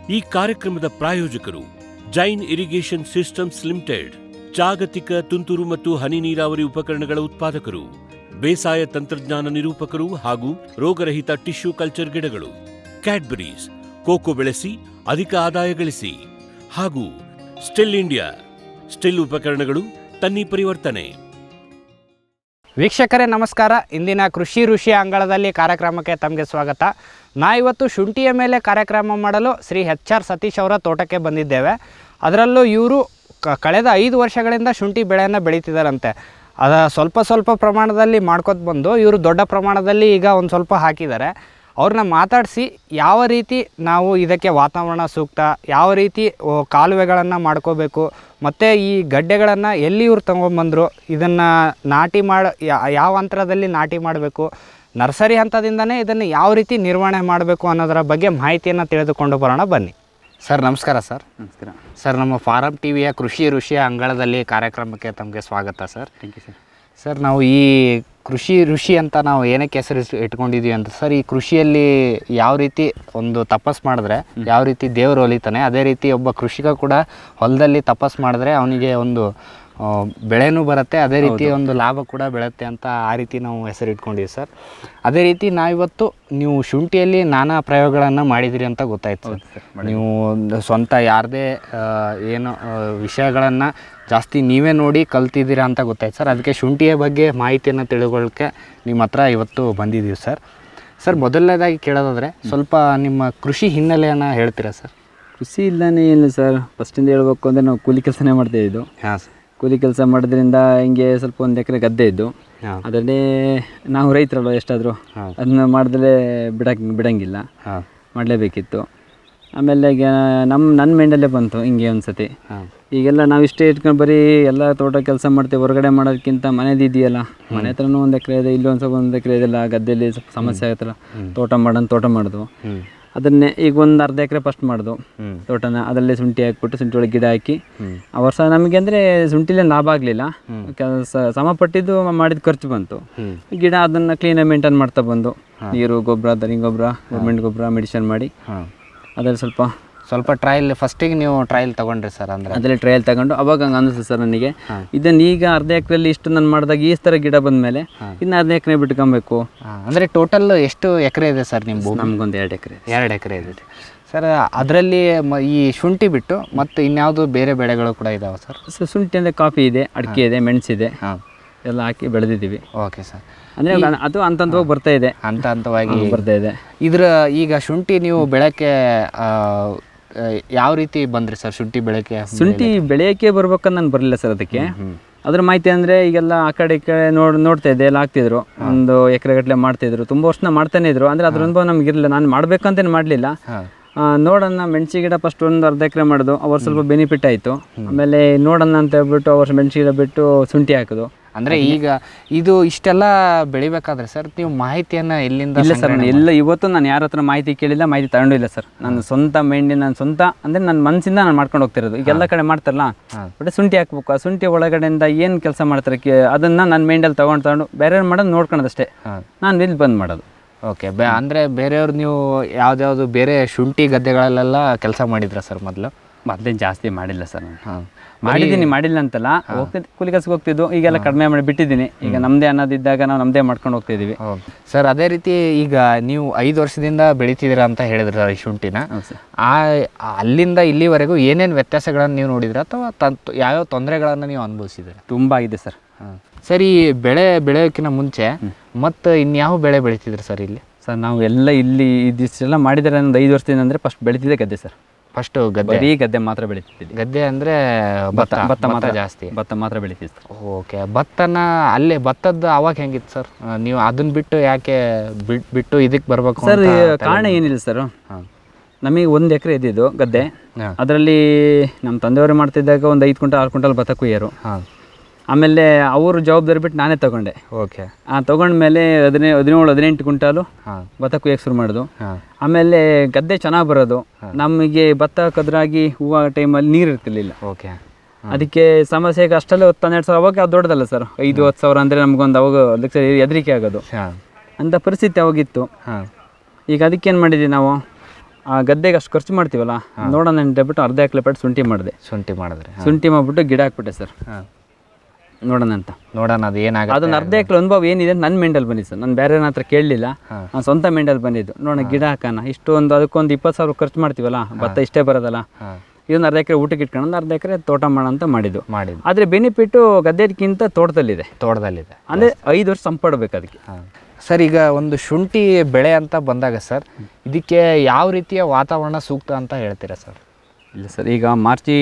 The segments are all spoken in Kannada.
ಈ ಕಾರ್ಯಕ್ರಮದ ಪ್ರಾಯೋಜಕರು ಜೈನ್ ಇರಿಗೇಷನ್ ಸಿಸ್ಟಮ್ಸ್ ಲಿಮಿಟೆಡ್ ಜಾಗತಿಕ ತುಂತುರು ಮತ್ತು ಹನಿ ನೀರಾವರಿ ಉಪಕರಣಗಳ ಉತ್ಪಾದಕರು ಬೇಸಾಯ ತಂತ್ರಜ್ಞಾನ ನಿರೂಪಕರು ಹಾಗೂ ರೋಗರಹಿತ ಟಿಶ್ಯೂ ಕಲ್ಚರ್ ಗಿಡಗಳು ಕ್ಯಾಡ್ಬರೀಸ್ ಕೋಕೋ ಬೆಳೆಸಿ ಅಧಿಕ ಆದಾಯ ಗಳಿಸಿ ಹಾಗೂ ಸ್ಟಿಲ್ ಇಂಡಿಯಾ ಸ್ಟಿಲ್ ಉಪಕರಣಗಳು ತನ್ನಿ ಪರಿವರ್ತನೆ ವೀಕ್ಷಕರೇ ನಮಸ್ಕಾರ ಇಂದಿನ ಕೃಷಿ ಋಷಿ ಅಂಗಳದಲ್ಲಿ ಕಾರ್ಯಕ್ರಮಕ್ಕೆ ತಮಗೆ ಸ್ವಾಗತ ನಾ ಇವತ್ತು ಶುಂಠಿಯ ಮೇಲೆ ಕಾರ್ಯಕ್ರಮ ಮಾಡಲು ಶ್ರೀ ಎಚ್ ಆರ್ ಸತೀಶ್ ಅವರ ತೋಟಕ್ಕೆ ಬಂದಿದ್ದೇವೆ ಅದರಲ್ಲೂ ಇವರು ಕ ಕಳೆದ ಐದು ವರ್ಷಗಳಿಂದ ಶುಂಠಿ ಬೆಳೆಯನ್ನು ಬೆಳೀತಿದ್ದಾರಂತೆ ಅದ ಸ್ವಲ್ಪ ಸ್ವಲ್ಪ ಪ್ರಮಾಣದಲ್ಲಿ ಮಾಡ್ಕೊತ ಬಂದು ಇವರು ದೊಡ್ಡ ಪ್ರಮಾಣದಲ್ಲಿ ಈಗ ಒಂದು ಸ್ವಲ್ಪ ಹಾಕಿದ್ದಾರೆ ಅವ್ರನ್ನ ಮಾತಾಡಿಸಿ ಯಾವ ರೀತಿ ನಾವು ಇದಕ್ಕೆ ವಾತಾವರಣ ಸೂಕ್ತ ಯಾವ ರೀತಿ ಕಾಲುವೆಗಳನ್ನು ಮಾಡ್ಕೋಬೇಕು ಮತ್ತು ಈ ಗಡ್ಡೆಗಳನ್ನು ಎಲ್ಲಿ ಇವ್ರು ತೊಗೊಂಬಂದರು ಇದನ್ನು ನಾಟಿ ಮಾಡಿ ಯಾವ ಅಂತರದಲ್ಲಿ ನಾಟಿ ಮಾಡಬೇಕು ನರ್ಸರಿ ಹಂತದಿಂದನೇ ಇದನ್ನು ಯಾವ ರೀತಿ ನಿರ್ವಹಣೆ ಮಾಡಬೇಕು ಅನ್ನೋದರ ಬಗ್ಗೆ ಮಾಹಿತಿಯನ್ನು ತಿಳಿದುಕೊಂಡು ಬರೋಣ ಬನ್ನಿ ಸರ್ ನಮಸ್ಕಾರ ಸರ್ ನಮಸ್ಕಾರ ಸರ್ ನಮ್ಮ ಫಾರಂ ಟಿ ವಿಯ ಕೃಷಿ ಋಷಿಯ ಅಂಗಳದಲ್ಲಿ ಕಾರ್ಯಕ್ರಮಕ್ಕೆ ತಮಗೆ ಸ್ವಾಗತ sir thank you sir sir ನಾವು ಈ ಕೃಷಿ ಋಷಿ ಅಂತ ನಾವು ಏನಕ್ಕೆ ಹೆಸರು ಇಸ್- ಇಟ್ಕೊಂಡಿದೀವಿ ಅಂತ ಸರ್ ಈ ಕೃಷಿಯಲ್ಲಿ ಯಾವ ರೀತಿ ಒಂದು ತಪಸ್ ಮಾಡಿದ್ರೆ ಯಾವ ರೀತಿ ದೇವರು ಒಲಿತಾನೆ ಅದೇ ರೀತಿ ಒಬ್ಬ ಕೃಷಿಕ ಕೂಡ ಹೊಲದಲ್ಲಿ ತಪಸ್ ಮಾಡಿದ್ರೆ ಅವನಿಗೆ ಒಂದು ಆ, ಬೆಳೆನೂ ಬರುತ್ತೆ ಅದೇ ರೀತಿ ಒಂದು ಲಾಭ ಕೂಡ ಬೆಳೆಯುತ್ತೆ ಅಂತ ಆ ರೀತಿ ನಾವು ಹೆಸರು ಇಟ್ಕೊಂಡಿದ್ದೀವಿ ಸರ್ ಅದೇ ರೀತಿ ನಾವಿವತ್ತು ನೀವು ಶುಂಠಿಯಲ್ಲಿ ನಾನಾ ಪ್ರಯೋಗಗಳನ್ನು ಮಾಡಿದಿರಿ ಅಂತ ಗೊತ್ತಾಯ್ತು ಸರ್ ನೀವು ಒಂದು ಸ್ವಂತ ಯಾರದೇ ಏನು ವಿಷಯಗಳನ್ನು ಜಾಸ್ತಿ ನೀವೇ ನೋಡಿ ಕಲ್ತಿದ್ದೀರಾ ಅಂತ ಗೊತ್ತಾಯ್ತು ಸರ್ ಅದಕ್ಕೆ ಶುಂಠಿಯ ಬಗ್ಗೆ ಮಾಹಿತಿಯನ್ನು ತಿಳ್ಕೊಳ್ಳೋಕ್ಕೆ ನಿಮ್ಮ ಹತ್ರ ಇವತ್ತು ಬಂದಿದ್ದೀವಿ ಸರ್ ಸರ್ ಮೊದಲನೇದಾಗಿ ಕೇಳೋದಾದರೆ ಸ್ವಲ್ಪ ನಿಮ್ಮ ಕೃಷಿ ಹಿನ್ನೆಲೆಯನ್ನು ಹೇಳ್ತೀರಾ ಸರ್ ಕೃಷಿ ಇಲ್ಲನೇ ಇಲ್ಲ ಸರ್ ಫಸ್ಟಿಂದ ಹೇಳ್ಬೇಕು ಅಂದರೆ ನಾವು ಕೂಲಿ ಕೆಲಸನೇ ಮಾಡ್ತಾ ಇದ್ದು ಹಾಂ ಸರ್ ಕೂಲಿ ಕೆಲಸ ಮಾಡೋದ್ರಿಂದ ಹಿಂಗೆ ಸ್ವಲ್ಪ ಒಂದು ಎಕರೆ ಗದ್ದೆ ಇದ್ದು ಹಾಂ ಅದರಲ್ಲಿ ನಾವು ರೈತರಲ್ವ ಎಷ್ಟಾದರೂ ಹೌದು. ಅದನ್ನ ಮಾಡಿದ್ರೆ ಬಿಡಕ್ ಬಿಡಂಗಿಲ್ಲ ಹಾಂ ಮಾಡಲೇಬೇಕಿತ್ತು ಆಮೇಲೆ ಈಗ ನಮ್ಮ ನನ್ನ ಮೈಂಡಲ್ಲೇ ಬಂತು ಹಿಂಗೆ ಒಂದು ಸತಿ ಹಾಂ ಈಗೆಲ್ಲ ನಾವು ಇಷ್ಟೇ ಇಟ್ಕೊಂಡು ಬರೀ ಎಲ್ಲ ತೋಟ ಕೆಲಸ ಮಾಡ್ತೀವಿ ಹೊರಗಡೆ ಮಾಡೋದಕ್ಕಿಂತ ಮನೇದು ಇದೆಯಲ್ಲ ಮನೆ ಹತ್ರನೂ ಒಂದು ಎಕರೆ ಇದೆ ಇಲ್ಲೊಂದು ಸ್ವಲ್ಪ ಒಂದು ಎಕರೆ ಇದೆಲ್ಲ ಗದ್ದೆಯಲ್ಲಿ ಸ್ವಲ್ಪ ಸಮಸ್ಯೆ ಆಗುತ್ತಲ್ಲ ತೋಟ ಮಾಡೋಣ ತೋಟ ಮಾಡೋದು ಹ್ಞೂ ಅದನ್ನೇ ಈಗ ಒಂದು ಅರ್ಧ ಎಕರೆ ಫಸ್ಟ್ ಮಾಡೋದು ಹ್ಞೂ ತೋಟನ ಅದರಲ್ಲೇ ಶುಂಠಿ ಹಾಕ್ಬಿಟ್ಟು ಶುಂಠಿ ಒಳಗೆ ಗಿಡ ಹಾಕಿ ಹ್ಞೂ ಆ ವರ್ಷ ನಮಗೆ ಅಂದರೆ ಶುಂಠಿಲೇ ಲಾಭ ಆಗಲಿಲ್ಲ ಕೆಲಸ ಸಮಪಟ್ಟಿದ್ದು ಮಾಡಿದ ಖರ್ಚು ಬಂತು ಹ್ಞೂ ಗಿಡ ಅದನ್ನು ಕ್ಲೀನಾಗಿ ಮೇಂಟೈನ್ ಮಾಡ್ತಾ ಬಂದು ನೀರು ಗೊಬ್ಬರ ದನಿ ಗೊಬ್ಬರ ಗೌರ್ಮೆಂಟ್ ಗೊಬ್ಬರ ಮೆಡಿಸಿನ್ ಮಾಡಿ ಹಾಂ ಅದರಲ್ಲಿ ಸ್ವಲ್ಪ ಸ್ವಲ್ಪ ಟ್ರಯಲ್ ಫಸ್ಟಿಗೆ ನೀವು ಟ್ರಯಲ್ ತೊಗೊಂಡ್ರಿ ಸರ್ ಅಂದರೆ ಅದರಲ್ಲಿ ಟ್ರಯಲ್ ತಗೊಂಡು ಅವಾಗ ಹಂಗೆ ಅನ್ನಿಸ್ತು ಸರ್ ನನಗೆ ಇದನ್ನು ಈಗ ಅರ್ಧ ಎಕರೆಯಲ್ಲಿ ಇಷ್ಟು ನಾನು ಮಾಡಿದಾಗ ಈ ಥರ ಗಿಡ ಬಂದ ಮೇಲೆ ಇನ್ನು ಅರ್ಧ ಎಕರೆ ಬಿಟ್ಕೊಬೇಕು ಅಂದರೆ ಟೋಟಲ್ ಎಷ್ಟು ಎಕರೆ ಇದೆ ಸರ್ ನಿಮ್ಮ ಭೂಮಿ ನಮಗೊಂದು ಎರಡು ಎಕರೆ ಎರಡು ಎಕರೆ ಇದೆ ಸರ್ ಅದರಲ್ಲಿ ಮ ಈ ಶುಂಠಿ ಬಿಟ್ಟು ಮತ್ತು ಇನ್ಯಾವುದು ಬೇರೆ ಬೆಳೆಗಳು ಕೂಡ ಇದಾವೆ ಸರ್ ಸೊ ಶುಂಠಿ ಅಂದರೆ ಕಾಫಿ ಇದೆ ಅಡಿಕೆ ಇದೆ ಮೆಣಸಿದೆ ಹಾಂ ಎಲ್ಲ ಹಾಕಿ ಬೆಳೆದಿದ್ದೀವಿ ಓಕೆ ಸರ್ ಅಂದರೆ ಅದು ಹಂತವಾಗಿ ಬರ್ತಾ ಇದೆ ಹಂತ ಹಂತವಾಗಿ ಬರ್ತಾ ಇದೆ ಇದ್ರ ಈಗ ಶುಂಠಿ ನೀವು ಬೆಳಕ್ಕೆ ಆ, ಆ, ಯಾವ ರೀತಿ ಬಂದ್ರಿ ಸರ್ ಶುಂಠಿ ಬೆಳಕ್ಕೆ ಶುಂಠಿ ಬೆಳೆಯೋಕ್ಕೆ ಬರ್ಬೇಕಂತ ನಾನು ಬರಲಿಲ್ಲ ಸರ್ ಅದಕ್ಕೆ ಅದ್ರ ಮಾಹಿತಿ ಅಂದರೆ ಈಗೆಲ್ಲ ಆ ಕಡೆ ಈ ಕಡೆ ನೋಡ್ ನೋಡ್ತಾ ಇದ್ದೆ ಎಲ್ಲ ಹಾಕ್ತಿದ್ರು ಒಂದು ಎಕರೆ ಗಟ್ಟಲೆ ಮಾಡ್ತಿದ್ರು ತುಂಬ ವರ್ಷ ಮಾಡ್ತಾನೆ ಇದ್ರು ಅಂದರೆ ಅದ್ರ ಅನುಭವ ನಮ್ಗೆ ಇರಲಿಲ್ಲ ನಾನು ಮಾಡ್ಬೇಕಂತೇನು ಮಾಡಲಿಲ್ಲ ಹಾಂ ನೋಡೋಣ ಮೆಣಸಿ ಗಿಡ ಫಸ್ಟ್ ಒಂದು ಅರ್ಧ ಎಕರೆ ಮಾಡೋದು ಅವ್ರು ಸ್ವಲ್ಪ ಬೆನಿಫಿಟ್ ಆಯಿತು ಆಮೇಲೆ ನೋಡೋಣ ಅಂತ ಹೇಳ್ಬಿಟ್ಟು ಅವ್ರು ಮೆಣಸಿ ಗಿಡ ಬಿಟ್ಟು ಶುಂಠಿ ಹಾಕೋದು ಅಂದರೆ ಈಗ ಇದು ಇಷ್ಟೆಲ್ಲ ಬೆಳಿಬೇಕಾದ್ರೆ ಸರ್ ನೀವು ಮಾಹಿತಿಯನ್ನು ಎಲ್ಲಿಂದ ಇಲ್ಲ ಸರ್ ಸಂಗ್ರಹಣೆ ನಾನು ಎಲ್ಲ ಇವತ್ತು ನಾನು ಯಾರ ಹತ್ರ ಮಾಹಿತಿ ಕೇಳಿಲ್ಲ ಮಾಹಿತಿ ತಗೊಂಡಿಲ್ಲ ಸರ್ ನನ್ನ ಸ್ವಂತ ಮೈಂಡಿ ನನ್ನ ಸ್ವಂತ ಅಂದರೆ ನನ್ನ ಮನಸ್ಸಿಂದ ನಾನು ಮಾಡ್ಕೊಂಡು ಹೋಗ್ತಿರೋದು ಈಗ ಎಲ್ಲ ಕಡೆ ಮಾಡ್ತಾರಲ್ಲ ಬಟ್ ಶುಂಠಿ ಹಾಕ್ಬೇಕು ಆ ಶುಂಠಿ ಒಳಗಡೆಯಿಂದ ಏನು ಕೆಲಸ ಮಾಡ್ತಾರೆ ಕೇ- ಅದನ್ನ ನನ್ನ ಮೈಂಡಲ್ಲಿ ತಗೊಂಡು ತಗೊಂಡು ಬೇರೆ ಮಾಡೋದು ನೋಡ್ಕೊಳೋದಷ್ಟೇ ಹಾಂ ನಾನು ಇಲ್ಲಿ ಬಂದ್ ಮಾಡೋದು ಓಕೆ ಬೆ ಅಂದರೆ ಬೇರೆಯವ್ರು ನೀವು ಯಾವ್ದ್ಯಾವ್ದು ಬೇರೆ ಶುಂಠಿ ಗದ್ದೆಗಳಲ್ಲೆಲ್ಲ ಕೆಲಸ ಮಾಡಿದ್ರ ಸರ್ ಮೊದಲು ಮೊದಲೇ ಜಾಸ್ತಿ ಮಾಡಿಲ್ಲ ಸರ್ ನಾನು ಹಾಂ ಮಾಡಿದ್ದೀನಿ ಮಾಡಿಲ್ಲ ಅಂತಲ್ಲ ಹೋಗ್ತಿದ್ದೆ ಕೂಲಿ ಕೆಲಸಕ್ಕೆ ಹೋಗ್ತಿದ್ದು ಈಗೆಲ್ಲ ಕಡಿಮೆ ಮಾಡಿ ಬಿಟ್ಟಿದ್ದೀನಿ ಈಗ ನಮ್ಮದೇ ಅನ್ನೋದಿದ್ದಾಗ ನಾವು ನಮ್ಮದೇ ಮಾಡ್ಕೊಂಡು ಹೋಗ್ತಿದ್ದೀವಿ ಸರ್ ಅದೇ ರೀತಿ ಈಗ ನೀವು ಐದು ವರ್ಷದಿಂದ ಬೆಳಿತಿದ್ದೀರಾ ಅಂತ ಹೇಳಿದ್ರ ಈ ಶುಂಠಿನ ಹೌದು ಸರ್ ಆ ಅಲ್ಲಿಂದ ಇಲ್ಲಿವರೆಗೂ ಏನೇನು ವ್ಯತ್ಯಾಸಗಳನ್ನು ನೀವು ನೋಡಿದ್ರ ಅಥವಾ ತಂತು ಯಾವ್ಯಾವ ತೊಂದರೆಗಳನ್ನು ನೀವು ಅನುಭವಿಸಿದ್ದೀರ ತುಂಬ ಆಗಿದೆ ಸರ್ ಹಾಂ ಸರ್ ಈ ಬೆಳೆ ಬೆಳೆಯೋಕ್ಕಿಂತ ಮುಂಚೆ ಮತ್ತು ಇನ್ಯಾವ ಬೆಳೆ ಬೆಳಿತಿದ್ರಿ ಸರ್ ಇಲ್ಲಿ ಸರ್ ನಾವು ಎಲ್ಲ ಇಲ್ಲಿ ಇದಿಷ್ಟೆಲ್ಲ ಮಾಡಿದರೆ ಒಂದು ಐದು ವರ್ಷದಿಂದ ಅಂದರೆ ಫಸ್ಟ್ ಬೆಳಿತಿದ್ದೆ ಗದ್ದೆ ಸರ್ ಫಸ್ಟು ಗದ್ದೆ ಬರೀ ಗದ್ದೆ ಮಾತ್ರ ಬೆಳಿತಿದ್ವಿ ಗದ್ದೆ ಅಂದರೆ ಭತ್ತ ಭತ್ತ ಮಾತ್ರ ಜಾಸ್ತಿ ಭತ್ತ ಮಾತ್ರ ಬೆಳಿತಿದ್ವಿ ಸರ್ ಓಕೆ ಭತ್ತನ ಅಲ್ಲೇ ಭತ್ತದ ಅವಾಗ ಹೆಂಗಿತ್ತು ಸರ್ ನೀವು ಅದನ್ನ ಬಿಟ್ಟು ಯಾಕೆ ಬಿಟ್ ಬಿಟ್ಟು ಇದಕ್ಕೆ ಬರಬೇಕು ಸರ್ ಕಾರಣ ಏನಿಲ್ಲ ಸರ್ ಹಾಂ ನಮಗೆ ಒಂದು ಎಕರೆ ಇದ್ದಿದ್ದು ಗದ್ದೆ ಹಾಂ ಅದರಲ್ಲಿ ನಮ್ಮ ತಂದೆಯವರು ಮಾಡ್ತಿದ್ದಾಗ ಒಂದು ಐದು ಕ್ವಿಂಟಲ್ ಆರು ಕ್ವಿಂಟಲ್ ಭತ್ತ ಕುಯ್ಯೋರು ಹಾಂ ಆಮೇಲೆ ಅವರು ಜವಾಬ್ದಾರಿ ಬಿಟ್ಟು ನಾನೇ ತಗೊಂಡೆ ಓಕೆ ಆ ತೊಗೊಂಡ್ಮೇಲೆ ಹದಿನೈ ಹದಿನೇಳು ಹದಿನೆಂಟು ಕ್ವಿಂಟಾಲು ಹಾಂ ಭತ್ತ ಕುಯ್ಯಕ್ಕೆ ಶುರು ಮಾಡೋದು ಹಾಂ ಆಮೇಲೆ ಗದ್ದೆ ಚೆನ್ನಾಗಿ ಬರೋದು ನಮಗೆ ಭತ್ತ ಕದ್ರಾಗಿ ಹೂವು ಟೈಮಲ್ಲಿ ನೀರು ಇರ್ತಿರ್ಲಿಲ್ಲ ಓಕೆ ಅದಕ್ಕೆ ಸಮಸ್ಯೆಗೆ ಅಷ್ಟಲ್ಲೇ ಹತ್ತು ಹನ್ನೆರಡು ಸಾವಿರ ಅವಾಗ ಅದು ದೊಡ್ಡದಲ್ಲ ಸರ್ ಐದು ಹತ್ತು ಸಾವಿರ ಅಂದರೆ ನಮಗೊಂದು ಅವಾಗ ಅದಕ್ಕೆ ಹೆದರಿಕೆ ಆಗೋದು ಹಾಂ ಅಂಥ ಪರಿಸ್ಥಿತಿ ಅವಾಗಿತ್ತು ಹಾಂ ಈಗ ಅದಕ್ಕೇನು ಮಾಡಿದ್ವಿ ನಾವು ಆ ಗದ್ದೆಗೆ ಅಷ್ಟು ಖರ್ಚು ಮಾಡ್ತೀವಲ್ಲ ನೋಡೋಣ ಅಂತ ಹೇಳ್ಬಿಟ್ಟು ಅರ್ಧ ಎಕರೆ ಪಟ್ಟು ಶುಂಠಿ ಮಾಡಿದೆ ಶುಂಠಿ ಮಾಡಿದ್ರೆ ಶುಂಠಿ ಮಾಡಿಬಿಟ್ಟು ಗಿಡ ಹಾಕ್ಬಿಟ್ಟೆ ಸರ್ ಹಾಂ ನೋಡೋಣ ಅಂತ ನೋಡೋಣ ಅದು ಏನಾಗುತ್ತೆ ಅದನ್ನ ಅರ್ಧ ಎಕರೆ ಅನುಭವ ಏನಿದೆ ನನ್ನ ಮೆಂಡಲ್ ಬಂದಿದ್ದು ಸರ್ ನಾನು ಬೇರೆ ಹತ್ರ ಕೇಳಲಿಲ್ಲ ನಾನು ಸ್ವಂತ ಮೆಂಡಲ್ ಬಂದಿದ್ದು ನೋಡೋಣ ಗಿಡ ಹಾಕೋಣ ಇಷ್ಟೊಂದು ಅದಕ್ಕೊಂದು ಇಪ್ಪತ್ತು ಸಾವಿರ ಖರ್ಚು ಮಾಡ್ತೀವಲ್ಲ ಭತ್ತ ಇಷ್ಟೇ ಬರೋದಲ್ಲ ಹಾಂ ಇದೊಂದು ಅರ್ಧ ಎಕರೆ ಊಟಕ್ಕೆ ಇಟ್ಕೊಂಡು ಅರ್ಧ ಎಕರೆ ತೋಟ ಮಾಡೋಣ ಅಂತ ಮಾಡಿದ್ದು ಮಾಡಿದ್ದು ಆದರೆ ಬೆನಿಫಿಟ್ಟು ಗದ್ದೆಗಿಂತ ತೋಟದಲ್ಲಿದೆ ತೋಟದಲ್ಲಿದೆ ಅಂದರೆ ಐದು ವರ್ಷ ಸಂಪಡ್ಬೇಕು ಅದಕ್ಕೆ ಹಾಂ ಸರ್ ಈಗ ಒಂದು ಶುಂಠಿ ಬೆಳೆ ಅಂತ ಬಂದಾಗ ಸರ್ ಇದಕ್ಕೆ ಯಾವ ರೀತಿಯ ವಾತಾವರಣ ಸೂಕ್ತ ಅಂತ ಹೇಳ್ತೀರಾ ಸರ್ ಇಲ್ಲ ಸರ್ ಈಗ ಮಾರ್ಚಿ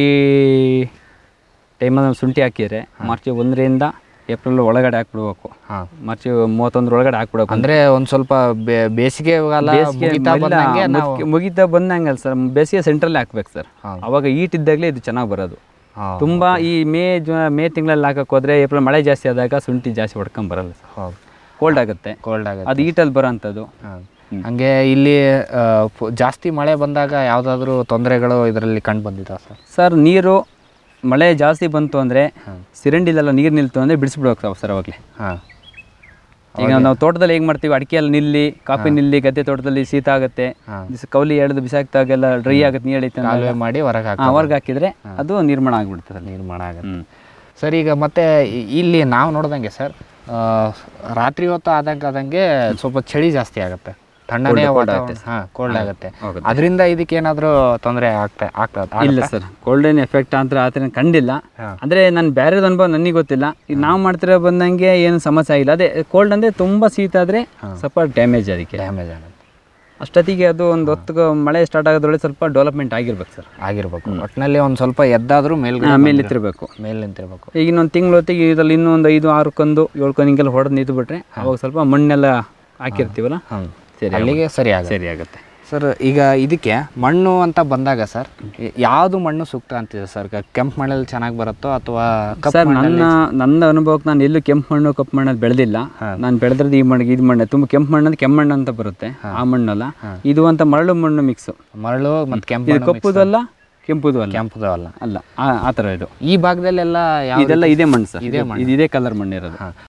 ಟೈಮಲ್ಲಿ ಶುಂಠಿ ಹಾಕಿದರೆ ಮಾರ್ಚಿ ಒಂದರಿಂದ ಏಪ್ರಿಲ್ ಒಳಗಡೆ ಹಾಕ್ಬಿಡ್ಬೇಕು ಹಾಂ ಮಾರ್ಚಿ ಮೂವತ್ತೊಂದರ ಒಳಗಡೆ ಹಾಕ್ಬಿಡ್ಬೇಕು ಅಂದ್ರೆ ಒಂದ್ ಸ್ವಲ್ಪ ಬೇ- ಬೇಸಿಗೆ ಕಾಲ ಬೇಸಿಗೆ ಮುಗಿತಾ ಇಲ್ಲ, ಬಂದಂಗೆ ನಾವು ಮುಗ್ಗಿ- ಮುಗಿತಾ ಬಂದಂಗಲ್ಲ ಸರ್ ಬೇಸಿಗೆ ಸೆಂಟ್ರಲ್ಲಿ ಹಾಕ್ಬೇಕು ಸರ್ ಹಾ. ಅವಾಗ ಈಟ್ ಇದ್ದಾಗಲೇ ಇದು ಚೆನ್ನಾಗಿ ಬರೋದು ಹಾ, ತುಂಬ ಈ ಮೇ ಜು ಮೇ ತಿಂಗಳಲ್ಲಿ ಹಾಕಕ್ಕೆ ಹೋದ್ರೆ ಏಪ್ರಿಲ್ ಮಳೆ ಜಾಸ್ತಿ ಆದಾಗ ಶುಂಠಿ ಜಾಸ್ತಿ ಹೊಡ್ಕೊಂಡ್ ಬರಲ್ಲ ಸರ್ ಹೌದು ಕೋಲ್ಡ್ ಆಗುತ್ತೆ ಕೋಲ್ಡ್ ಆಗುತ್ತೆ ಅದು ಈಟಲ್ಲಿ ಬರೋ ಅಂಥದ್ದು ಹಾಂ. ಹಂಗೆ ಇಲ್ಲಿ ಆ, ಫು- ಜಾಸ್ತಿ ಮಳೆ ಬಂದಾಗ ಯಾವ್ದಾದ್ರು ತೊಂದರೆಗಳು ಇದರಲ್ಲಿ ಕಂಡು ಬಂದಿದ್ದಾವ ಸರ್ ಸರ್ ನೀರು ಮಳೆ ಜಾಸ್ತಿ ಬಂತು ಅಂದರೆ ಸಿರಂಡಿಲೆಲ್ಲ ನೀರು ನಿಲ್ತು ಅಂದರೆ ಬಿಡಿಸ್ಬಿಡ್ಬೇಕು ಸರ್ ಅವಾಗಲೇ ಹಾಂ ಈಗ ನಾವು ತೋಟದಲ್ಲಿ ಹೇಗೆ ಮಾಡ್ತೀವಿ ಅಡಿಕೆ ಎಲ್ಲ ನಿಲ್ಲಿ ಕಾಫಿ ನಿಲ್ಲಿ ಗದ್ದೆ ತೋಟದಲ್ಲಿ ಶೀತ ಆಗುತ್ತೆ ಬಿಸಿ- ಕೌಲಿ ಎಳೆದು ಬಿಸಾಕ್ದಾಗೆಲ್ಲ ಡ್ರೈ ಆಗುತ್ತೆ ನೀರು ಎಳಿತೆ ಕಾಲುವೆ ಮಾಡಿ ಹೊರಗೆ ಹಾಕಿ ಹೊರ್ಗೆ ಹಾಕಿದ್ರೆ ಅದು ನಿರ್ಮಾಣ ಆಗಿಬಿಡ್ತದೆ ಅಲ್ಲಿ ನಿರ್ಮಾಣ ಆಗುತ್ತೆ ಹ್ಮ್. ಸರ್ ಈಗ ಮತ್ತೆ ಇ- ಇಲ್ಲಿ ನಾವು ನೋಡ್ದಂಗೆ ಸರ್ ಆ, ರಾತ್ರಿ ಹೊತ್ತು ಆದಂಗೆ ಆದಂಗೆ ಸ್ವಲ್ಪ ಚಳಿ ಜಾಸ್ತಿ ಆಗುತ್ತೆ ತಣ್ಣನೆ ವಾತಾವರಣ ಹಾಂ ಕೋಲ್ಡ್ ಆಗುತ್ತೆ ಹೋಗುತ್ತೆ. ಅದರಿಂದ ಇದಕ್ಕೆ ಏನಾದರೂ ತೊಂದರೆ ಆಗ್ತಾ ಆಗ್ತದೆ ಇಲ್ಲ ಸರ್ ಗೋಲ್ಡನ್ ಎಫೆಕ್ಟ್ ಅಂತ ಆ ಥರ ಕಂಡಿಲ್ಲ ಹಾ. ಅಂದರೆ ನಾನು ಬೇರೆದು ಅನುಭವ ನನಗೆ ಗೊತ್ತಿಲ್ಲ ಈಗ ನಾವು ಮಾಡ್ತಿರೋ ಬಂದಂಗೆ ಏನು ಸಮಸ್ಯೆ ಆಗಿಲ್ಲ ಅದೇ ಕೋಲ್ಡ್ ಅಂದರೆ ತುಂಬ ಶೀತ ಆದರೆ ಸ್ವಲ್ಪ ಡ್ಯಾಮೇಜ್ ಅದಕ್ಕೆ ಡ್ಯಾಮೇಜ್ ಆಗುತ್ತೆ ಅಷ್ಟೊತ್ತಿಗೆ ಅದು ಒಂದು ಹೊತ್ತಿಗೆ ಮಳೆ ಸ್ಟಾರ್ಟ್ ಆಗೋದ್ರೊಳಗೆ ಸ್ವಲ್ಪ ಡೆವಲಪ್ಮೆಂಟ್ ಆಗಿರ್ಬೇಕು ಸರ್ ಆಗಿರ್ಬೇಕು ಒಟ್ಟಿನಲ್ಲಿ ಒಂದು ಸ್ವಲ್ಪ ಎದ್ದಾದರೂ ಮೇಲ್ಗಡೆ ಆಮೇಲೆ ನಿಂತಿರ್ಬೇಕು ಮೇಲೆ ನಿಂತಿರ್ಬೇಕು ಈಗ ಇನ್ನೊಂದು ತಿಂಗಳು ಹೊತ್ತಿಗೆ ಇದರಲ್ಲಿ ಇನ್ನೂ ಒಂದು ಐದು ಆರು ಕಂದು ಏಳು ಕಂದು ಹಿಂಗೆಲ್ಲ ಹೊಡೆದು ನಿಂತು ಬಿಟ್ರೆ ಅವಾಗ ಸ್ವಲ್ಪ ಮಣ್ಣೆಲ್ಲ ಹಾಕಿರ್ತೀವಲ್ಲ ಹ್ಮ್. ಸರಿ ಅಲ್ಲಿಗೆ ಸರಿ ಆಗುತ್ತೆ ಸರಿ ಆಗುತ್ತೆ ಸರ್ ಈಗ ಇದಕ್ಕೆ ಮಣ್ಣು ಅಂತ ಬಂದಾಗ ಸರ್ ಯಾವುದು ಮಣ್ಣು ಸೂಕ್ತ ಅಂತಿದೆ ಸರ್ ಕೆಂಪು ಮಣ್ಣಲ್ಲಿ ಚೆನ್ನಾಗಿ ಬರುತ್ತೋ ಅಥವಾ ಕಪ್ಪು ಸರ್ ನನ್ನ ನನ್ನ ಅನುಭವಕ್ಕೆ ನಾನು ಎಲ್ಲೂ ಕೆಂಪು ಮಣ್ಣು ಕಪ್ಪು ಮಣ್ಣಲ್ಲಿ ಬೆಳೆದಿಲ್ಲ ನಾನು ಬೆಳೆದ್ರದ್ದು ಈ ಮಣ್ಣಿಗೆ ಇದು ಮಣ್ಣು ತುಂಬ ಕೆಂಪು ಮಣ್ಣು ಅಂದ್ರೆ ಕೆಮ್ಮಣ್ಣು ಅಂತ ಬರುತ್ತೆ ಆ ಮಣ್ಣಲ್ಲ ಇದು ಅಂತ ಮರಳು ಮಣ್ಣು ಮಿಕ್ಸು ಮರಳು ಮತ್ತು ಕೆಂಪು ಇದು ಕಪ್ಪುದು ಅಲ್ಲ ಕೆಂಪುದು ಅಲ್ಲ ಕೆಂಪುದು ಅಲ್ಲ ಅಲ್ಲ ಆ- ಆ ಥರ ಇದು ಈ ಭಾಗದಲ್ಲೆಲ್ಲ ಯಾವ ಇದೆಲ್ಲ ಇದೇ ಮಣ್ಣು ಸರ್ ಇದು ಇದು ಇದೇ ಕಲರ್ ಮಣ್ಣು ಇರೋದು ಹಾ.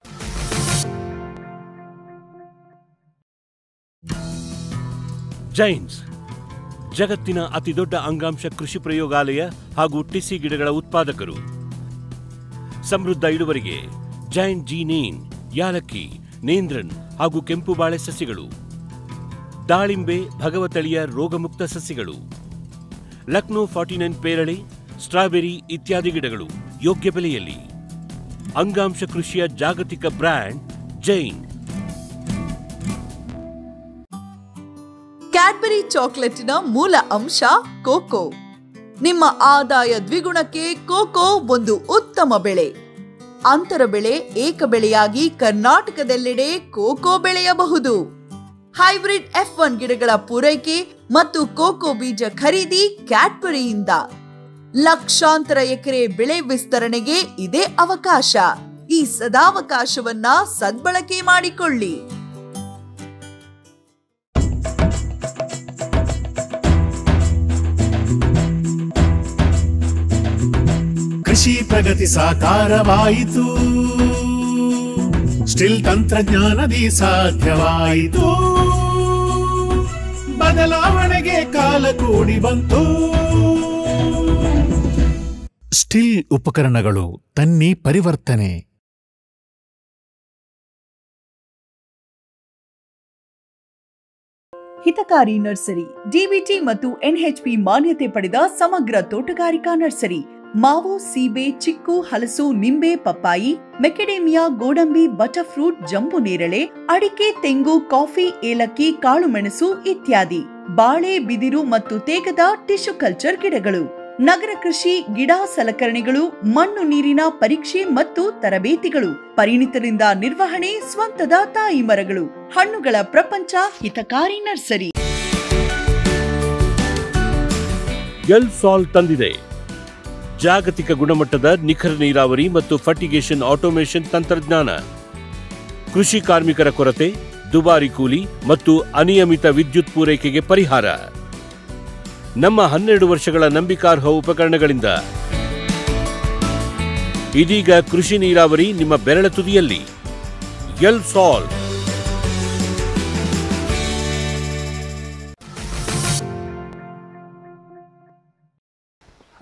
ಜೈನ್ಸ್ ಜಗತ್ತಿನ ಅತಿದೊಡ್ಡ ಅಂಗಾಂಶ ಕೃಷಿ ಪ್ರಯೋಗಾಲಯ ಹಾಗೂ ಟಿಸಿ ಗಿಡಗಳ ಉತ್ಪಾದಕರು ಸಮೃದ್ಧ ಇಳುವರಿಗೆ ಜೈನ್ ಜಿ ನೇನ್ ಯಾಲಕ್ಕಿ ನೇಂದ್ರನ್ ಹಾಗೂ ಕೆಂಪು ಬಾಳೆ ಸಸಿಗಳು ದಾಳಿಂಬೆ ಭಗವತಳಿಯ ರೋಗಮುಕ್ತ ಸಸಿಗಳು ಲಕ್ನೋ ಫಾರ್ಟಿ ನೈನ್ ಪೇರಳೆ ಸ್ಟ್ರಾಬೆರಿ ಇತ್ಯಾದಿ ಗಿಡಗಳು ಯೋಗ್ಯ ಬೆಲೆಯಲ್ಲಿ ಅಂಗಾಂಶ ಕೃಷಿಯ ಜಾಗತಿಕ ಬ್ರ್ಯಾಂಡ್ ಜೈನ್ ಕ್ಯಾಡ್ಬರಿ ಚಾಕೊಲೇಟಿನ ಮೂಲ ಅಂಶ ಕೋಕೋ ನಿಮ್ಮ ಆದಾಯ ದ್ವಿಗುಣಕ್ಕೆ ಕೋಕೋ ಒಂದು ಉತ್ತಮ ಬೆಳೆ ಅಂತರ ಬೆಳೆ ಏಕ ಬೆಳೆಯಾಗಿ ಕರ್ನಾಟಕದೆಲ್ಲೆಡೆ ಕೋಕೋ ಬೆಳೆಯಬಹುದು ಹೈಬ್ರಿಡ್ ಎಫ್ ಒನ್ ಗಿಡಗಳ ಪೂರೈಕೆ ಮತ್ತು ಕೋಕೋ ಬೀಜ ಖರೀದಿ ಕ್ಯಾಡ್ಬರಿಯಿಂದ ಲಕ್ಷಾಂತರ ಎಕರೆ ಬೆಳೆ ವಿಸ್ತರಣೆಗೆ ಇದೇ ಅವಕಾಶ ಈ ಸದಾವಕಾಶವನ್ನ ಸದ್ಬಳಕೆ ಮಾಡಿಕೊಳ್ಳಿ ಕೃಷಿ ಪ್ರಗತಿ ಸಾಕಾರವಾಯಿತು ಸ್ಟಿಲ್ ತಂತ್ರಜ್ಞಾನದಿ ಸಾಧ್ಯವಾಯಿತು ಬದಲಾವಣೆಗೆ ಕಾಲ ಕೂಡಿ ಬಂತು ಸ್ಟಿಲ್ ಉಪಕರಣಗಳು ತನ್ನಿ ಪರಿವರ್ತನೆ ಹಿತಕಾರಿ ನರ್ಸರಿ ಡಿಬಿಟಿ ಮತ್ತು ಎನ್ಎಚ್ಪಿ ಮಾನ್ಯತೆ ಪಡೆದ ಸಮಗ್ರ ತೋಟಗಾರಿಕಾ ನರ್ಸರಿ ಮಾವು ಸೀಬೆ ಚಿಕ್ಕು ಹಲಸು ನಿಂಬೆ ಪಪ್ಪಾಯಿ ಮೆಕೆಡೇಮಿಯಾ ಗೋಡಂಬಿ ಬಟರ್ಫ್ರೂಟ್ ಜಂಬು ನೇರಳೆ ಅಡಿಕೆ ತೆಂಗು ಕಾಫಿ ಏಲಕ್ಕಿ ಕಾಳುಮೆಣಸು ಇತ್ಯಾದಿ ಬಾಳೆ ಬಿದಿರು ಮತ್ತು ತೇಗದ ಟಿಶ್ಯೂ ಕಲ್ಚರ್ ಗಿಡಗಳು ನಗರ ಕೃಷಿ ಗಿಡ ಸಲಕರಣೆಗಳು ಮಣ್ಣು ನೀರಿನ ಪರೀಕ್ಷೆ ಮತ್ತು ತರಬೇತಿಗಳು ಪರಿಣಿತರಿಂದ ನಿರ್ವಹಣೆ ಸ್ವಂತದ ತಾಯಿ ಮರಗಳು ಹಣ್ಣುಗಳ ಪ್ರಪಂಚ ಹಿತಕಾರಿ ನರ್ಸರಿ ಎಲ್ ಸಾಲ್ ತಂದಿದೆ ಜಾಗತಿಕ ಗುಣಮಟ್ಟದ ನಿಖರ ನೀರಾವರಿ ಮತ್ತು ಫರ್ಟಿಗೇಷನ್ ಆಟೋಮೇಷನ್ ತಂತ್ರಜ್ಞಾನ ಕೃಷಿ ಕಾರ್ಮಿಕರ ಕೊರತೆ ದುಬಾರಿ ಕೂಲಿ ಮತ್ತು ಅನಿಯಮಿತ ವಿದ್ಯುತ್ ಪೂರೈಕೆಗೆ ಪರಿಹಾರ ನಮ್ಮ ಹನ್ನೆರಡು ವರ್ಷಗಳ ನಂಬಿಕಾರ್ಹ ಉಪಕರಣಗಳಿಂದ ಇದೀಗ ಕೃಷಿ ನೀರಾವರಿ ನಿಮ್ಮ ಬೆರಳ ತುದಿಯಲ್ಲಿ ಎಲ್ ಸಾಲ್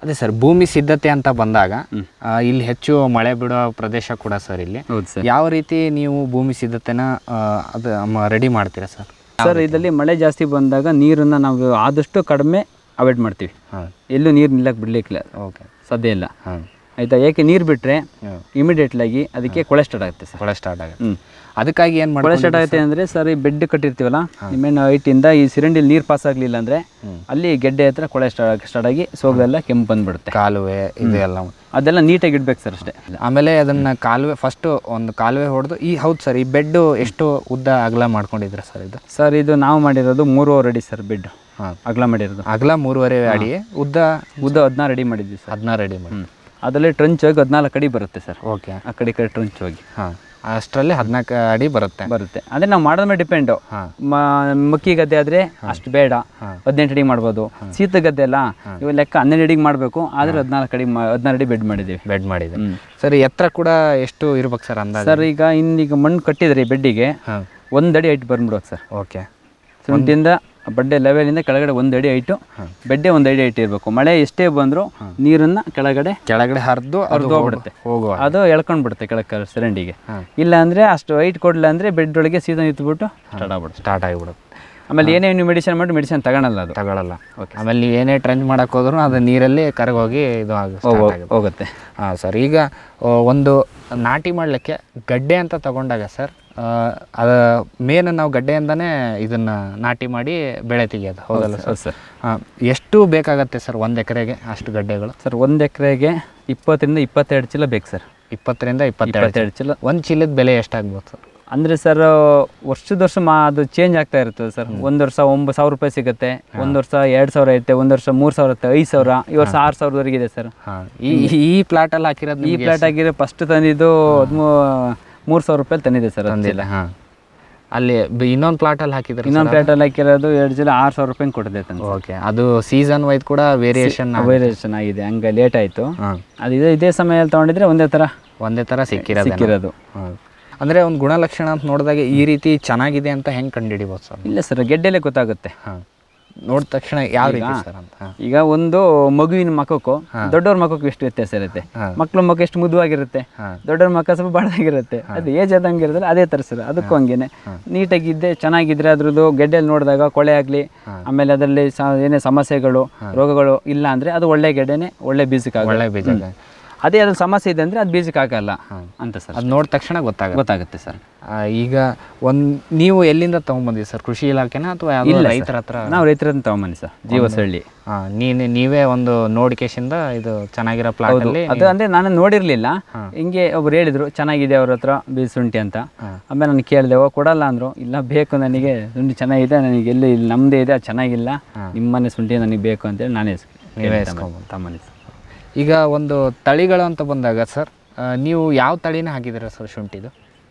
ಅದೇ ಸರ್ ಭೂಮಿ ಸಿದ್ಧತೆ ಅಂತ ಬಂದಾಗ ಆ, ಇಲ್ಲಿ ಹೆಚ್ಚು ಮಳೆ ಬಿಡೋ ಪ್ರದೇಶ ಕೂಡ ಸರ್ ಇಲ್ಲಿ ಹೌದು ಸರ್ ಯಾವ ರೀತಿ ನೀವು ಭೂಮಿ ಸಿದ್ಧತೆನ ಆ, ಅದು ರೆಡಿ ಮಾಡ್ತೀರಾ ಸರ್ ಸರ್ ಇದರಲ್ಲಿ ಮಳೆ ಜಾಸ್ತಿ ಬಂದಾಗ ನೀರನ್ನು ನಾವು ಆದಷ್ಟು ಕಡಿಮೆ ಅವಾಯ್ಡ್ ಮಾಡ್ತೀವಿ ಹಾಂ ಎಲ್ಲೂ ನೀರು ನಿಲ್ಲಕ್ಕೆ ಬಿಡ್ಲಿಕ್ಕಿಲ್ಲ ಓಕೆ ಸಾಧ್ಯ ಇಲ್ಲ ಹಾಂ ಆಯಿತಾ ಏಕೆ ನೀರು ಬಿಟ್ಟರೆ ಹ್ಮ್. ಇಮಿಡಿಯೇಟ್ಲಾಗಿ ಅದಕ್ಕೆ ಕೊಳೆ ಸ್ಟಾರ್ಟ್ ಆಗುತ್ತೆ ಸರ್ ಕೊಳೆ ಸ್ಟಾರ್ಟ್ ಆಗುತ್ತೆ ಹ್ಞೂ ಅದಕ್ಕಾಗಿ ಏನು ಕೊಳೆ ಮಾಡಿ ಸ್ಟಾರ್ಟ್ ಆಗುತ್ತೆ ಅಂದರೆ ಸರ್ ಈ ಬೆಡ್ ಕಟ್ಟಿರ್ತೀವಲ್ಲ ನಿಮ್ಮೇನು ಹೈಟಿಂದ ಈ ಸಿರಂಡಿಲಿ ನೀರು ಪಾಸ್ ಆಗಲಿಲ್ಲ ಅಂದರೆ ಅಲ್ಲಿ ಗೆಡ್ಡೆ ಹತ್ರ ಕೊಳೆ ಸ್ಟಾರ್ಟ್ ಸ್ಟಾರ್ಟ್ ಆಗಿ ಸೋಗದೆಲ್ಲ ಕೆಂಪು ಬಂದ್ಬಿಡುತ್ತೆ ಕಾಲುವೆ ಇದು ಎಲ್ಲ ಅದೆಲ್ಲ ನೀಟಾಗಿ ಇಡ್ಬೇಕು ಸರ್ ಅಷ್ಟೇ ಆಮೇಲೆ ಅದನ್ನ ಕಾಲುವೆ ಫಸ್ಟ್ ಒಂದು ಕಾಲುವೆ ಹೊಡೆದು ಈ ಹೌದು ಸರ್ ಈ ಬೆಡ್ ಎಷ್ಟು ಉದ್ದ ಅಗಲ ಮಾಡ್ಕೊಂಡಿದ್ರ ಸರ್ ಇದು ಸರ್ ಇದು ನಾವು ಮಾಡಿರೋದು ಮೂರುವರೆ ಅಡಿ ಸರ್ ಬೆಡ್ ಹಾಂ ಅಗಲ ಮಾಡಿರೋದು ಅಗಲ ಮೂರುವರೆ ಅಡಿ ಉದ್ದ ಉದ್ದ ಹದಿನಾರು ಅಡಿ ಮಾಡಿದ್ವಿ ಸರ್ ಹದಿನಾರು ಅಡಿ ಮಾಡಿ ಹ್ಞೂ ಅದರಲ್ಲಿ ಟ್ರಂಚ್ ಹೋಗಿ ಹದಿನಾಲ್ಕು ಅಡಿ ಬರುತ್ತೆ ಸರ್ ಓಕೆ ಆ ಕಡೆ ಈ ಕಡೆ ಟ್ರಂಚ್ ಹೋಗಿ ಹಾಂ ಅಷ್ಟರಲ್ಲಿ ಹದಿನಾಲ್ಕು ಅಡಿ ಬರುತ್ತೆ ಬರುತ್ತೆ ಅದೇ ನಾವು ಮಾಡೋದ್ರ ಮೇಲೆ ಡಿಪೆಂಡು ಹಾಂ ಮಕ್ಕಿ ಗದ್ದೆ ಆದರೆ ಅಷ್ಟು ಬೇಡ ಹದಿನೆಂಟು ಅಡಿಗೆ ಮಾಡ್ಬೋದು ಶೀತ ಗದ್ದೆ ಅಲ್ಲ ಇವಾಗ ಲೆಕ್ಕ ಹನ್ನೆರಡು ಅಡಿಗೆ ಮಾಡಬೇಕು ಆದರೆ ಹದಿನಾಲ್ಕು ಅಡಿ ಮಾ- ಹದಿನಾರು ಅಡಿ ಬೆಡ್ ಮಾಡಿದ್ದೀವಿ ಬೆಡ್ ಮಾಡಿದೆ ಹ್ಮ್. ಸರ್ ಎತ್ತರ ಕೂಡ ಎಷ್ಟು ಇರ್ಬೇಕು ಸರ್ ಅಂದಾಜು ಸರ್ ಈಗ ಇನ್ನೀಗ ಮಣ್ಣು ಕಟ್ಟಿದ್ರಿ ಬೆಡ್ಡಿಗೆ ಹಾಂ ಒಂದು ಅಡಿ ಹೈಟ್ ಬಂದ್ಬಿಡೋದು ಸರ್ ಓಕೆ ಶುಂಠಿಯಿಂದ ಬಡ್ಡೆ ಲೆವೆಲಿಂದ ಕೆಳಗಡೆ ಒಂದು ಅಡಿ ಹೈಟು ಬೆಡ್ಡೆ ಒಂದು ಅಡಿ ಹೈಟ್ ಇರಬೇಕು ಮಳೆ ಎಷ್ಟೇ ಬಂದರೂ ನೀರನ್ನು ಕೆಳಗಡೆ ಕೆಳಗಡೆ ಹರಿದು ಹರಿದು ಹೋಗ್ಬಿಡುತ್ತೆ ಹೋಗುವ ಅದು ಎಳ್ಕೊಂಡು ಬಿಡುತ್ತೆ ಕೆಳಗೆ ಸಿರಂಡಿಗೆ ಇಲ್ಲ ಅಂದರೆ ಅಷ್ಟು ಹೈಟ್ ಕೊಡಲಿಲ್ಲ ಅಂದರೆ ಬೆಡ್ ಒಳಗೆ ಸೀದಾ ನಿಂತ್ಬಿಟ್ಟು ಸ್ಟಾರ್ಟ್ ಆಗ್ಬಿಡುತ್ತೆ ಸ್ಟಾರ್ಟ್ ಆಗಿಬಿಡುತ್ತೆ ಆಮೇಲೆ ಏನೇ ನೀವು ಮೆಡಿಸಿನ್ ಮಾಡಿ ಮೆಡಿಸಿನ್ ತಗೊಳಲ್ಲ ಅದು ತಗೊಳ್ಳಲ್ಲ ಆಮೇಲೆ ನೀವು ಏನೇ ಟ್ರೆಂಚ್ ಮಾಡಕ್ಕೆ ಹೋದ್ರು ಅದು ನೀರಲ್ಲಿ ಕರಗೋಗಿ ಇದು ಆಗ ಹೋಗೋ- ಹೋಗುತ್ತೆ ಹಾಂ ಸರ್ ಈಗ ಆ, ಒಂದು ನಾಟಿ ಮಾಡಲಿಕ್ಕೆ ಗಡ್ಡೆ ಅಂತ ತಗೊಂಡಾಗ ಸರ್ ಅದು ಮೇನ್ ನಾವು ಗಡ್ಡೆಯಿಂದನೇ ಇದನ್ನ ನಾಟಿ ಮಾಡಿ ಬೆಳೆ ತೆಗಿಯೋದು ಹೌದಲ್ಲ ಸರ್ ಹೌದು ಸರ್ ಹಾಂ ಎಷ್ಟು ಬೇಕಾಗತ್ತೆ ಸರ್ ಒಂದು ಎಕರೆಗೆ ಅಷ್ಟು ಗಡ್ಡೆಗಳು ಸರ್ ಒಂದು ಎಕರೆಗೆ ಇಪ್ಪತ್ತರಿಂದ ಇಪ್ಪತ್ತೆರಡು ಚೀಲ ಬೇಕು ಸರ್ ಇಪ್ಪತ್ತರಿಂದ ಇಪ್ಪತ್ತೆರಡು ಇಪ್ಪತ್ತೆರಡು ಚೀಲ ಒಂದು ಚೀಲದ ಬೆಲೆ ಎಷ್ಟಾಗ್ಬೋದು ಸರ್ ಅಂದರೆ ಸರ್ ವರ್ಷದ ವರ್ಷ ಮಾ ಅದು ಚೇಂಜ್ ಆಗ್ತಾ ಇರ್ತದೆ ಸರ್ ಒಂದು ವರ್ಷ ಒಂಬತ್ತು ಸಾವಿರ ರೂಪಾಯಿ ಸಿಗುತ್ತೆ ಒಂದು ವರ್ಷ ಎರಡು ಸಾವಿರ ಇರುತ್ತೆ ಒಂದು ವರ್ಷ ಮೂರು ಸಾವಿರ ಇರುತ್ತೆ ಐದು ಸಾವಿರ ಈ ವರ್ಷ ಆರು ಸಾವಿರದವರೆಗೆ ಇದೆ ಸರ್ ಹಾಂ ಈ ಈ ಪ್ಲಾಟಲ್ಲಿ ಹಾಕಿರೋದು ಈ ಪ್ಲಾಟ್ ಆಗಿರೋ ಫಸ್ಟ್ ತಂದಿದ್ದು ಹದಿಮೂ ಮೂರು ಸಾವಿರ ರೂಪಾಯಿ ತಂದಿದೆ ಸರ್ ತಂದಿಲ್ಲ ಹಾಂ ಅಲ್ಲಿ ಇನ್ನೊಂದು ಪ್ಲಾಟಲ್ಲಿ ಹಾಕಿದ್ರೆ ಇನ್ನೊಂದು ಪ್ಲಾಟಲ್ಲಿ ಹಾಕಿರೋದು ಎರಡು ಚೀಲ ಆರು ಸಾವಿರ ರೂಪಾಯಿ ಕೊಟ್ಟಿದೆ ತಂದು ಓಕೆ ಅದು ಸೀಸನ್ ವೈಸ್ ಕೂಡ ವೇರಿಯೇಷನ್ ವೇರಿಯೇಷನ್ ಆಗಿದೆ ಹಂಗೆ ಲೇಟ್ ಆಯಿತು ಹಾಂ ಅದು ಇದೇ ಇದೇ ಸಮಯದಲ್ಲಿ ತೊಗೊಂಡಿದ್ರೆ ಒಂದೇ ಥರ ಒಂದೇ ಥರ ಸಿಕ್ಕಿರೋದು ಸಿಕ್ಕಿರೋದು ಹಾಂ ಅಂದರೆ ಒಂದು ಗುಣಲಕ್ಷಣ ಅಂತ ನೋಡಿದಾಗ ಈ ರೀತಿ ಚೆನ್ನಾಗಿದೆ ಅಂತ ಹೆಂಗೆ ಕಂಡುಹಿಡಿಬೋದು ಸರ್ ಇಲ್ಲ ಸರ್ ಗೆಡ್ಡೆಲೆ ಗೊತ್ತಾಗುತ್ತೆ ಹಾಂ ನೋಡಿದ ತಕ್ಷಣ ಯಾವ ರೀತಿ ಸರ್ ಅಂತ ಹಾಂ ಈಗ ಒಂದು ಮಗುವಿನ ಮಖಕ್ಕೂ ದೊಡ್ಡವ್ರ ಮಖಕ್ಕೂ ಎಷ್ಟು ವ್ಯತ್ಯಾಸ ಇರುತ್ತೆ ಹಾ. ಮಕ್ಳ ಮಕ್ಕ ಎಷ್ಟು ಮುದುವಾಗಿರುತ್ತೆ ಹಾ. ದೊಡ್ಡವ್ರ ಮಕ್ಕ ಸ್ವಲ್ಪ ಬಡದಾಗಿರುತ್ತೆ ಅದು ಏಜ್ ಆದಂಗೆ ಇರುತ್ತಲ್ಲ ಅದೇ ಥರ ಸರ್ ಅದಕ್ಕೂ ಹಂಗೇನೆ ನೀಟಾಗಿದ್ದೆ ಚೆನ್ನಾಗಿದ್ರೆ ಅದ್ರದ್ದು ಗೆಡ್ಡೆಯಲ್ಲಿ ನೋಡಿದಾಗ ಕೊಳೆ ಆಗಲಿ ಆಮೇಲೆ ಅದರಲ್ಲಿ ಸ ಏನೇ ಸಮಸ್ಯೆಗಳು ರೋಗಗಳು ಇಲ್ಲ ಅಂದರೆ ಅದು ಒಳ್ಳೆ ಗೆಡ್ಡೆನೆ ಒಳ್ಳೆ ಬೀಜಕ್ಕಾಗ ಒಳ್ಳೆ ಬೀಜ ಅದೇ ಅದ್ರ ಸಮಸ್ಯೆ ಇದೆ ಅಂದರೆ ಅದು ಬೀಜಕ್ಕೆ ಆಗಲ್ಲ ಅಂತ ಸರ್ ಅದು ನೋಡಿದ ತಕ್ಷಣ ಗೊತ್ತಾಗುತ್ತೆ ಗೊತ್ತಾಗುತ್ತೆ ಸರ್ ಆ, ಈಗ ಒಂದು ನೀವು ಎಲ್ಲಿಂದ ತೊಗೊಂಬಂದಿರಿ ಸರ್ ಕೃಷಿ ಇಲಾಖೆನ ಅಥವಾ ಇಲ್ಲ ಯಾವುದೋ ಸರ್. ರೈತರ ಹತ್ರ ನಾವು ರೈತರ ತಗೊಂಬನ್ನಿ ಸರ್ ಜೀವಸಳ್ಳಿ ಹಾಂ ನೀನು ನೀವೇ ಒಂದು ನೋಡಿಕೇಶಿಂದ ಇದು ಚೆನ್ನಾಗಿರೋ ಹೌದು ಪ್ಲಾಟಲ್ಲಿ ಅದು ಅಂದ್ರೆ ನಾನು ನೋಡಿರ್ಲಿಲ್ಲ ಹಿಂಗೆ ಒಬ್ರು ಹೇಳಿದ್ರು ಚೆನ್ನಾಗಿದೆ ಅವ್ರ ಹತ್ರ ಬೀಜ ಶುಂಠಿ ಅಂತ ಆಮೇಲೆ ನಾನು ಕೇಳಿದೆ ಓ ಕೊಡಲ್ಲ ಅಂದ್ರು ಇಲ್ಲ ಬೇಕು ನನಗೆ ಶುಂಠಿ ಚೆನ್ನಾಗಿದೆ ನನಗೆ ಎಲ್ಲಿ ಇಲ್ಲಿ ನಮ್ಮದೇ ಇದೆ ಅದು ಚೆನ್ನಾಗಿಲ್ಲ ನಿಮ್ಮನೆ ಶುಂಠಿ ನನಗೆ ಬೇಕು ಅಂತೇಳಿ ನಾನೇ ನೀವೇ ತಮ್ಮನೆ ಈಗ ಒಂದು ತಳಿಗಳು ಅಂತ ಬಂದಾಗ ಸರ್ ಆ, ನೀವು ಯಾವ ತಳಿನ ಹಾಕಿದ್ದೀರಾ ಸರ್ ಶುಂಠಿದು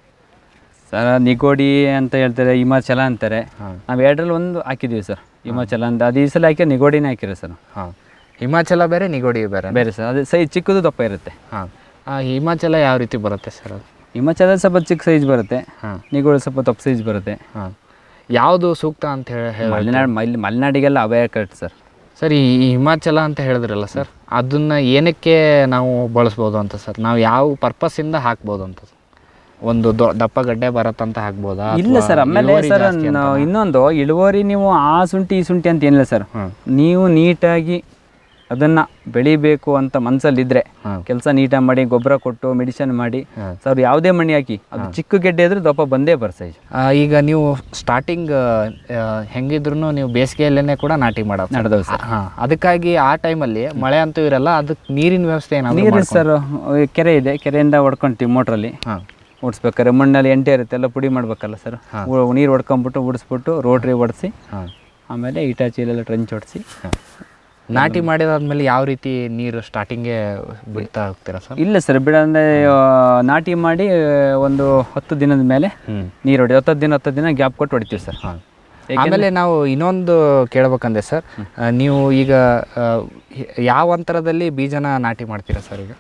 ಸರ್ ನಿಗೋಡಿ ಅಂತ ಹೇಳ್ತಾರೆ ಹಿಮಾಚಲ ಅಂತಾರೆ ನಾವು ಎರಡರಲ್ಲಿ ಒಂದು ಹಾಕಿದ್ದೀವಿ ಸರ್ ಹಿಮಾಚಲ ಅಂತ ಅದು ಈ ಸಲ ಹಾಕಿ ನಿಗೋಡಿನೇ ಹಾಕಿರೋ ಸರ್ ಹಾಂ ಹಿಮಾಚಲ ಬೇರೆ ನಿಗೋಡಿ ಬೇರೆ ಬೇರೆ ಸರ್ ಅದು ಸೈಜ್ ಚಿಕ್ಕದು ದಪ್ಪ ಇರುತ್ತೆ ಹಾಂ ಹಿಮಾಚಲ ಯಾವ ರೀತಿ ಬರುತ್ತೆ ಸರ್ ಅದು ಹಿಮಾಚಲ ಸ್ವಲ್ಪ ಚಿಕ್ಕ ಸೈಜ್ ಬರುತ್ತೆ ಹಾಂ ನಿಗೋಡಿ ಸ್ವಲ್ಪ ದಪ್ಪ ಸೈಜ್ ಬರುತ್ತೆ ಹಾಂ ಯಾವುದು ಸೂಕ್ತ ಅಂತ ಹೇಳಿ ಹೇಳಿ ಮಲೆನಾಡು ಮಲ್ ಮಲೆನಾಡಿಗೆಲ್ಲ ಅವೇ ಕರೆಕ್ಟ್ ಸರ್ ಸರ್ ಈ ಈ ಹಿಮಾಚಲ ಅಂತ ಹೇಳಿದ್ರಲ್ಲ ಸರ್ ಅದನ್ನ ಏನಕ್ಕೆ ನಾವು ಬಳಸ್ಬೋದು ಅಂತ ಸರ್ ನಾವು ಯಾವ ಪರ್ಪಸ್ಸಿಂದ ಹಾಕ್ಬೋದು ಅಂತ ಒಂದು ದೊ ದಪ್ಪ ಗಡ್ಡೆ ಬರತ್ತಂತ ಹಾಕ್ಬೋದಾ ಇಲ್ಲ ಅಥವಾ ಸರ್ ಆಮೇಲೆ ಇಳುವರಿ ಸರ್ ಜಾಸ್ತಿ ನ- ಅಂತನಾ? ಇನ್ನೊಂದು ಇಳುವರಿ ನೀವು ಆ ಶುಂಠಿ ಈ ಶುಂಠಿ ಅಂತ ಏನಿಲ್ಲ ಸರ್ ಹ್ಮ್. ನೀವು ನೀಟಾಗಿ ಅದನ್ನ ಬೆಳಿಬೇಕು ಅಂತ ಮನಸ್ಸಲ್ಲಿದ್ರೆ ಹ್ಮ್. ಕೆಲಸ ನೀಟಾಗಿ ಮಾಡಿ ಗೊಬ್ಬರ ಕೊಟ್ಟು ಮೆಡಿಸಿನ್ ಮಾಡಿ ಹ್ಮ್. ಸರ್ ಯಾವುದೇ ಮಣ್ಣಿ ಹಾಕಿ ಅದು ಚಿಕ್ಕ ಗೆಡ್ಡೆ ಇದ್ರೆ ದಪ್ಪ ಬಂದೇ ಬರ್ ಸೈಜ್ ಆ, ಈಗ ನೀವು ಸ್ಟಾರ್ಟಿಂಗ್ ಹೆಂಗಿದ್ರು ನೀವು ಬೇಸಿಗೆಯಲ್ಲೇ ಕೂಡ ನಾಟಿ ಮಾಡೋದು ನಡೆದವು ಸರ್ ಹಾಂ ಅದಕ್ಕಾಗಿ ಆ ಟೈಮಲ್ಲಿ ಮಳೆ ಅಂತೂ ಇರಲ್ಲ ಅದಕ್ಕೆ ನೀರಿನ ವ್ಯವಸ್ಥೆ ಏನಾದರೂ ನೀರು ಸರ್ ಕೆರೆ ಇದೆ ಕೆರೆಯಿಂದ ಹೊಡ್ಕೊಂತೀವಿ ಮೋಟ್ರಲ್ಲಿ ಹಾಂ ಓಡಿಸ್ಬೇಕಾರೆ ಮಣ್ಣಲ್ಲಿ ಎಂಟೆ ಇರುತ್ತೆ ಎಲ್ಲ ಪುಡಿ ಮಾಡ್ಬೇಕಲ್ಲ ಸರ್ ನೀರು ಹೊಡ್ಕೊಂಬಿಟ್ಟು ಉಡಿಸ್ಬಿಟ್ಟು ರೋಟ್ರಿ ಹೊಡೆಸಿ ಹಾಂ ಆಮೇಲೆ ಇಟಾಚಿಲೆಲ್ಲ ಟ್ರೆಂಚ್ ಹೊಡಿಸಿ ನಾಟಿ ಮಾಡಿದಾದ್ಮೇಲೆ ಯಾವ ರೀತಿ ನೀರು ಸ್ಟಾರ್ಟಿಂಗ್ಗೆ ಬಿಡ್ತಾ ಹೋಗ್ತೀರಾ ಸರ್ ಇಲ್ಲ ಸರ್ ಬಿಡ ಅಂದರೆ ನಾಟಿ ಮಾಡಿ ಒಂದು ಹತ್ತು ದಿನದ ಮೇಲೆ ಹ್ಞೂ ನೀರು ಹೊಡಿ ಹತ್ತತ್ತು ದಿನ ಹತ್ತು ದಿನ ಗ್ಯಾಪ್ ಕೊಟ್ಟು ಹೊಡಿತೀವಿ ಸರ್ ಹಾಂ ಆಮೇಲೆ ನಾವು ಇನ್ನೊಂದು ಕೇಳ್ಬೇಕಂದೆ ಸರ್ ಆ, ನೀವು ಈಗ ಆ, ಯಾವ ಅಂತರದಲ್ಲಿ ಬೀಜನ ನಾಟಿ ಮಾಡ್ತೀರಾ ಸರ್ ಈಗ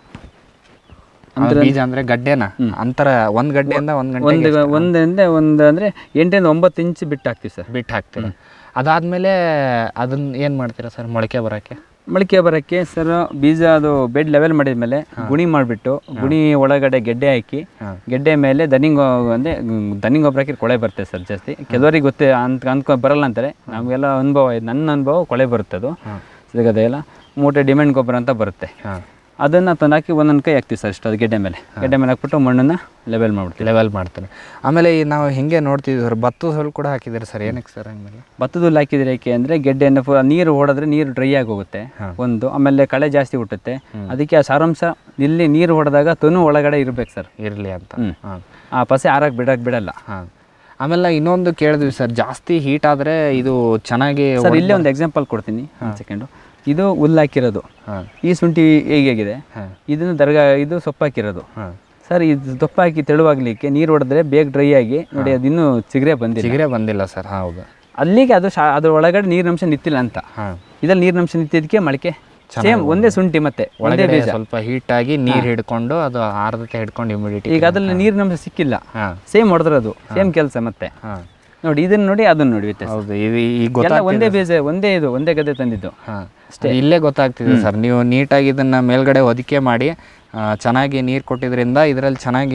ಆ, ಬೀಜ ಅಂದ್ರೆ ಗಡ್ಡೆನ ಅಂತರ ಒಂದ್ ಗಡ್ಡೆಯಿಂದ ಒಂದ್ ಗಂಟೆ ಒಂದು ಒಂದರಿಂದ ಒಂದು ಅಂದರೆ ಎಂಟರಿಂದ ಒಂಬತ್ತು ಇಂಚ್ ಬಿಟ್ಟು ಹಾಕ್ತೀವಿ ಸರ್ ಬಿಟ್ಟು ಹಾಕ್ತೀರಾ ಅದಾದ್ಮೇಲೆ ಅದನ್ನ ಏನ್ ಮಾಡ್ತೀರಾ ಸರ್ ಮೊಳಕೆ ಬರಕ್ಕೆ ಮೊಳಕೆ ಬರೋಕ್ಕೆ ಸರ್ ಬೀಜ ಅದು ಬೆಡ್ ಲೆವೆಲ್ ಮಾಡಿದ ಮೇಲೆ ಗುಣಿ ಮಾಡಿಬಿಟ್ಟು ಗುಣಿ ಒಳಗಡೆ ಗೆಡ್ಡೆ ಹಾಕಿ ಗೆಡ್ಡೆ ಮೇಲೆ ದನಿಂಗ್ ಅಂದರೆ ದನಿಂಗ್ ಗೊಬ್ಬರ ಹಾಕಿ ಕೊಳೆ ಬರುತ್ತೆ ಸರ್ ಜಾಸ್ತಿ ಕೆಲವರಿಗೆ ಗೊತ್ತೇ ಅಂತ ಅಂದ್ಕೊ ಬರಲ್ಲ ಅಂತಾರೆ ನಮಗೆಲ್ಲ ಅನುಭವ ಇದೆ ನನ್ನ ಅನುಭವ ಕೊಳೆ ಬರುತ್ತೆ ಅದು ಸಿಗದೆ ಎಲ್ಲ ಮೂಟೆ ಡಿಮ್ಯಾಂಡ್ ಗೊಬ್ಬರ ಅಂತ ಬರುತ್ತೆ ಅದನ್ನು ತಂದು ಹಾಕಿ ಒಂದೊಂದು ಕೈ ಹಾಕ್ತೀವಿ ಸರ್ ಇಷ್ಟು ಅದು ಗೆಡ್ಡೆ ಮೇಲೆ ಗೆಡ್ಡೆ ಮೇಲೆ ಹಾಕ್ಬಿಟ್ಟು ಮಣ್ಣನ್ನು ಲೆವೆಲ್ ಮಾಡ್ಬಿಡ್ತೀವಿ ಲೆವೆಲ್ ಮಾಡ್ತಾರೆ ಆಮೇಲೆ ಈ ನಾವು ಹಿಂಗೆ ನೋಡ್ತಿದ್ವಿ ಸರ್ ಭತ್ತದ ಹೊಲ್ ಕೂಡ ಹಾಕಿದ್ದಾರೆ ಸರ್ ಏನಕ್ಕೆ ಸರ್ ಹಂಗೆಲ್ಲ ಭತ್ತದ ಹುಲ್ಲು ಹಾಕಿದ್ರೆ ಏಕೆ ಅಂದರೆ ಗೆಡ್ಡೆಯನ್ನು ಫು ನೀರು ಹೊಡೆದ್ರೆ ನೀರು ಡ್ರೈ ಆಗಿ ಹೋಗುತ್ತೆ ಒಂದು ಆಮೇಲೆ ಕಳೆ ಜಾಸ್ತಿ ಹುಟ್ಟುತ್ತೆ ಅದಕ್ಕೆ ಆ ಸಾರಾಂಶ ಇಲ್ಲಿ ನೀರು ಹೊಡೆದಾಗ ತನು ಒಳಗಡೆ ಇರ್ಬೇಕು ಸರ್ ಇರಲಿ ಅಂತ ಹ್ಮ್. ಹಾಂ ಆ ಪಸೆ ಆರಕ್ಕೆ ಬಿಡಕ್ಕೆ ಬಿಡಲ್ಲ ಹಾಂ ಆಮೇಲೆ ಇನ್ನೊಂದು ಕೇಳಿದ್ವಿ ಸರ್ ಜಾಸ್ತಿ ಹೀಟ್ ಆದರೆ ಇದು ಚೆನ್ನಾಗಿ ಸರ್ ಇಲ್ಲೇ ಒಂದು ಎಕ್ಸಾಂಪಲ್ ಕೊಡ್ತೀನಿ ಒಂದು ಸೆಕೆಂಡು ಇದು ಹುಲ್ಲು ಹಾಕಿರೋದು ಹಾಂ ಈ ಶುಂಠಿ ಹೇಗಿದೆ ಹಾಂ ಇದನ್ನು ದರ್ಗ ಇದು ಸೊಪ್ಪು ಹಾಕಿರೋದು ಹಾಂ ಸರ್ ಇದು ದಪ್ಪ ಹಾಕಿ ತೆಳುವಾಗ್ಲಿಕ್ಕೆ ನೀರು ಹೊಡೆದ್ರೆ ಬೇಗ ಡ್ರೈ ಆಗಿ ನೋಡಿ ಅದು ಇನ್ನೂ ಚಿಗುರೆ ಬಂದಿಲ್ಲ ಚಿಗುರೆ ಬಂದಿಲ್ಲ ಸರ್ ಹೌದು ಅಲ್ಲಿಗೆ ಅದು ಶಾ ಅದ್ರ ಒಳಗಡೆ ನೀರಿನಂಶ ನಿಂತಿಲ್ಲ ಅಂತ ಹಾಂ ಇದ್ರಲ್ಲಿ ನೀರಿನಂಶ ನಿಂತಿದ್ದಕ್ಕೆ ಮೊಳಕೆ ಸೇಮ್ ಒಂದೇ ಶುಂಠಿ ಮತ್ತೆ ಒಂದೇ ಒಳಗಡೆ ಬೀಜ ಸ್ವಲ್ಪ ಹೀಟ್ ಆಗಿ ನೀರು ಹಿಡ್ಕೊಂಡು ಅದು ಆರ್ದ್ರತೆ ಹಿಡ್ಕೊಂಡು ಇಮ್ಯುಡಿಟಿ ಈಗ ಅದ್ರಲ್ಲಿ ನೀರಿನಂಶ ಸಿಕ್ಕಿಲ್ಲ ಹಾಂ ಸೇಮ್ ಹೊಡೆದ್ರದು ಸೇಮ್ ಕೆಲಸ ಮತ್ತೆ ಹಾಂ ನೋಡಿ ಇದನ್ನ ನೋಡಿ ಅದನ್ನ ನೋಡಿ ವ್ಯತ್ಯಾಸ ಹೌದು ಇದು ಈಗ ಎಲ್ಲ ಗೊತ್ತಾ ಒಂದೇ ಬೀಜ ಒಂದೇ ಇದು ಒಂದೇ ಗದ್ದೆ ತಂದಿದ್ದು ಹಾಂ ಇಲ್ಲೇ ಗೊತ್ತಾಗ್ತಿದೆ ಸರ್ ನೀವು ನೀಟಾಗಿ ಇದನ್ನ ಮೇಲ್ಗಡೆ ಹೊದಿಕೆ ಮಾಡಿ ಆ, ಚೆನ್ನಾಗಿ ನೀರು ಕೊಟ್ಟಿದ್ರಿಂದ ಇದರಲ್ಲಿ ಚೆನ್ನಾಗಿ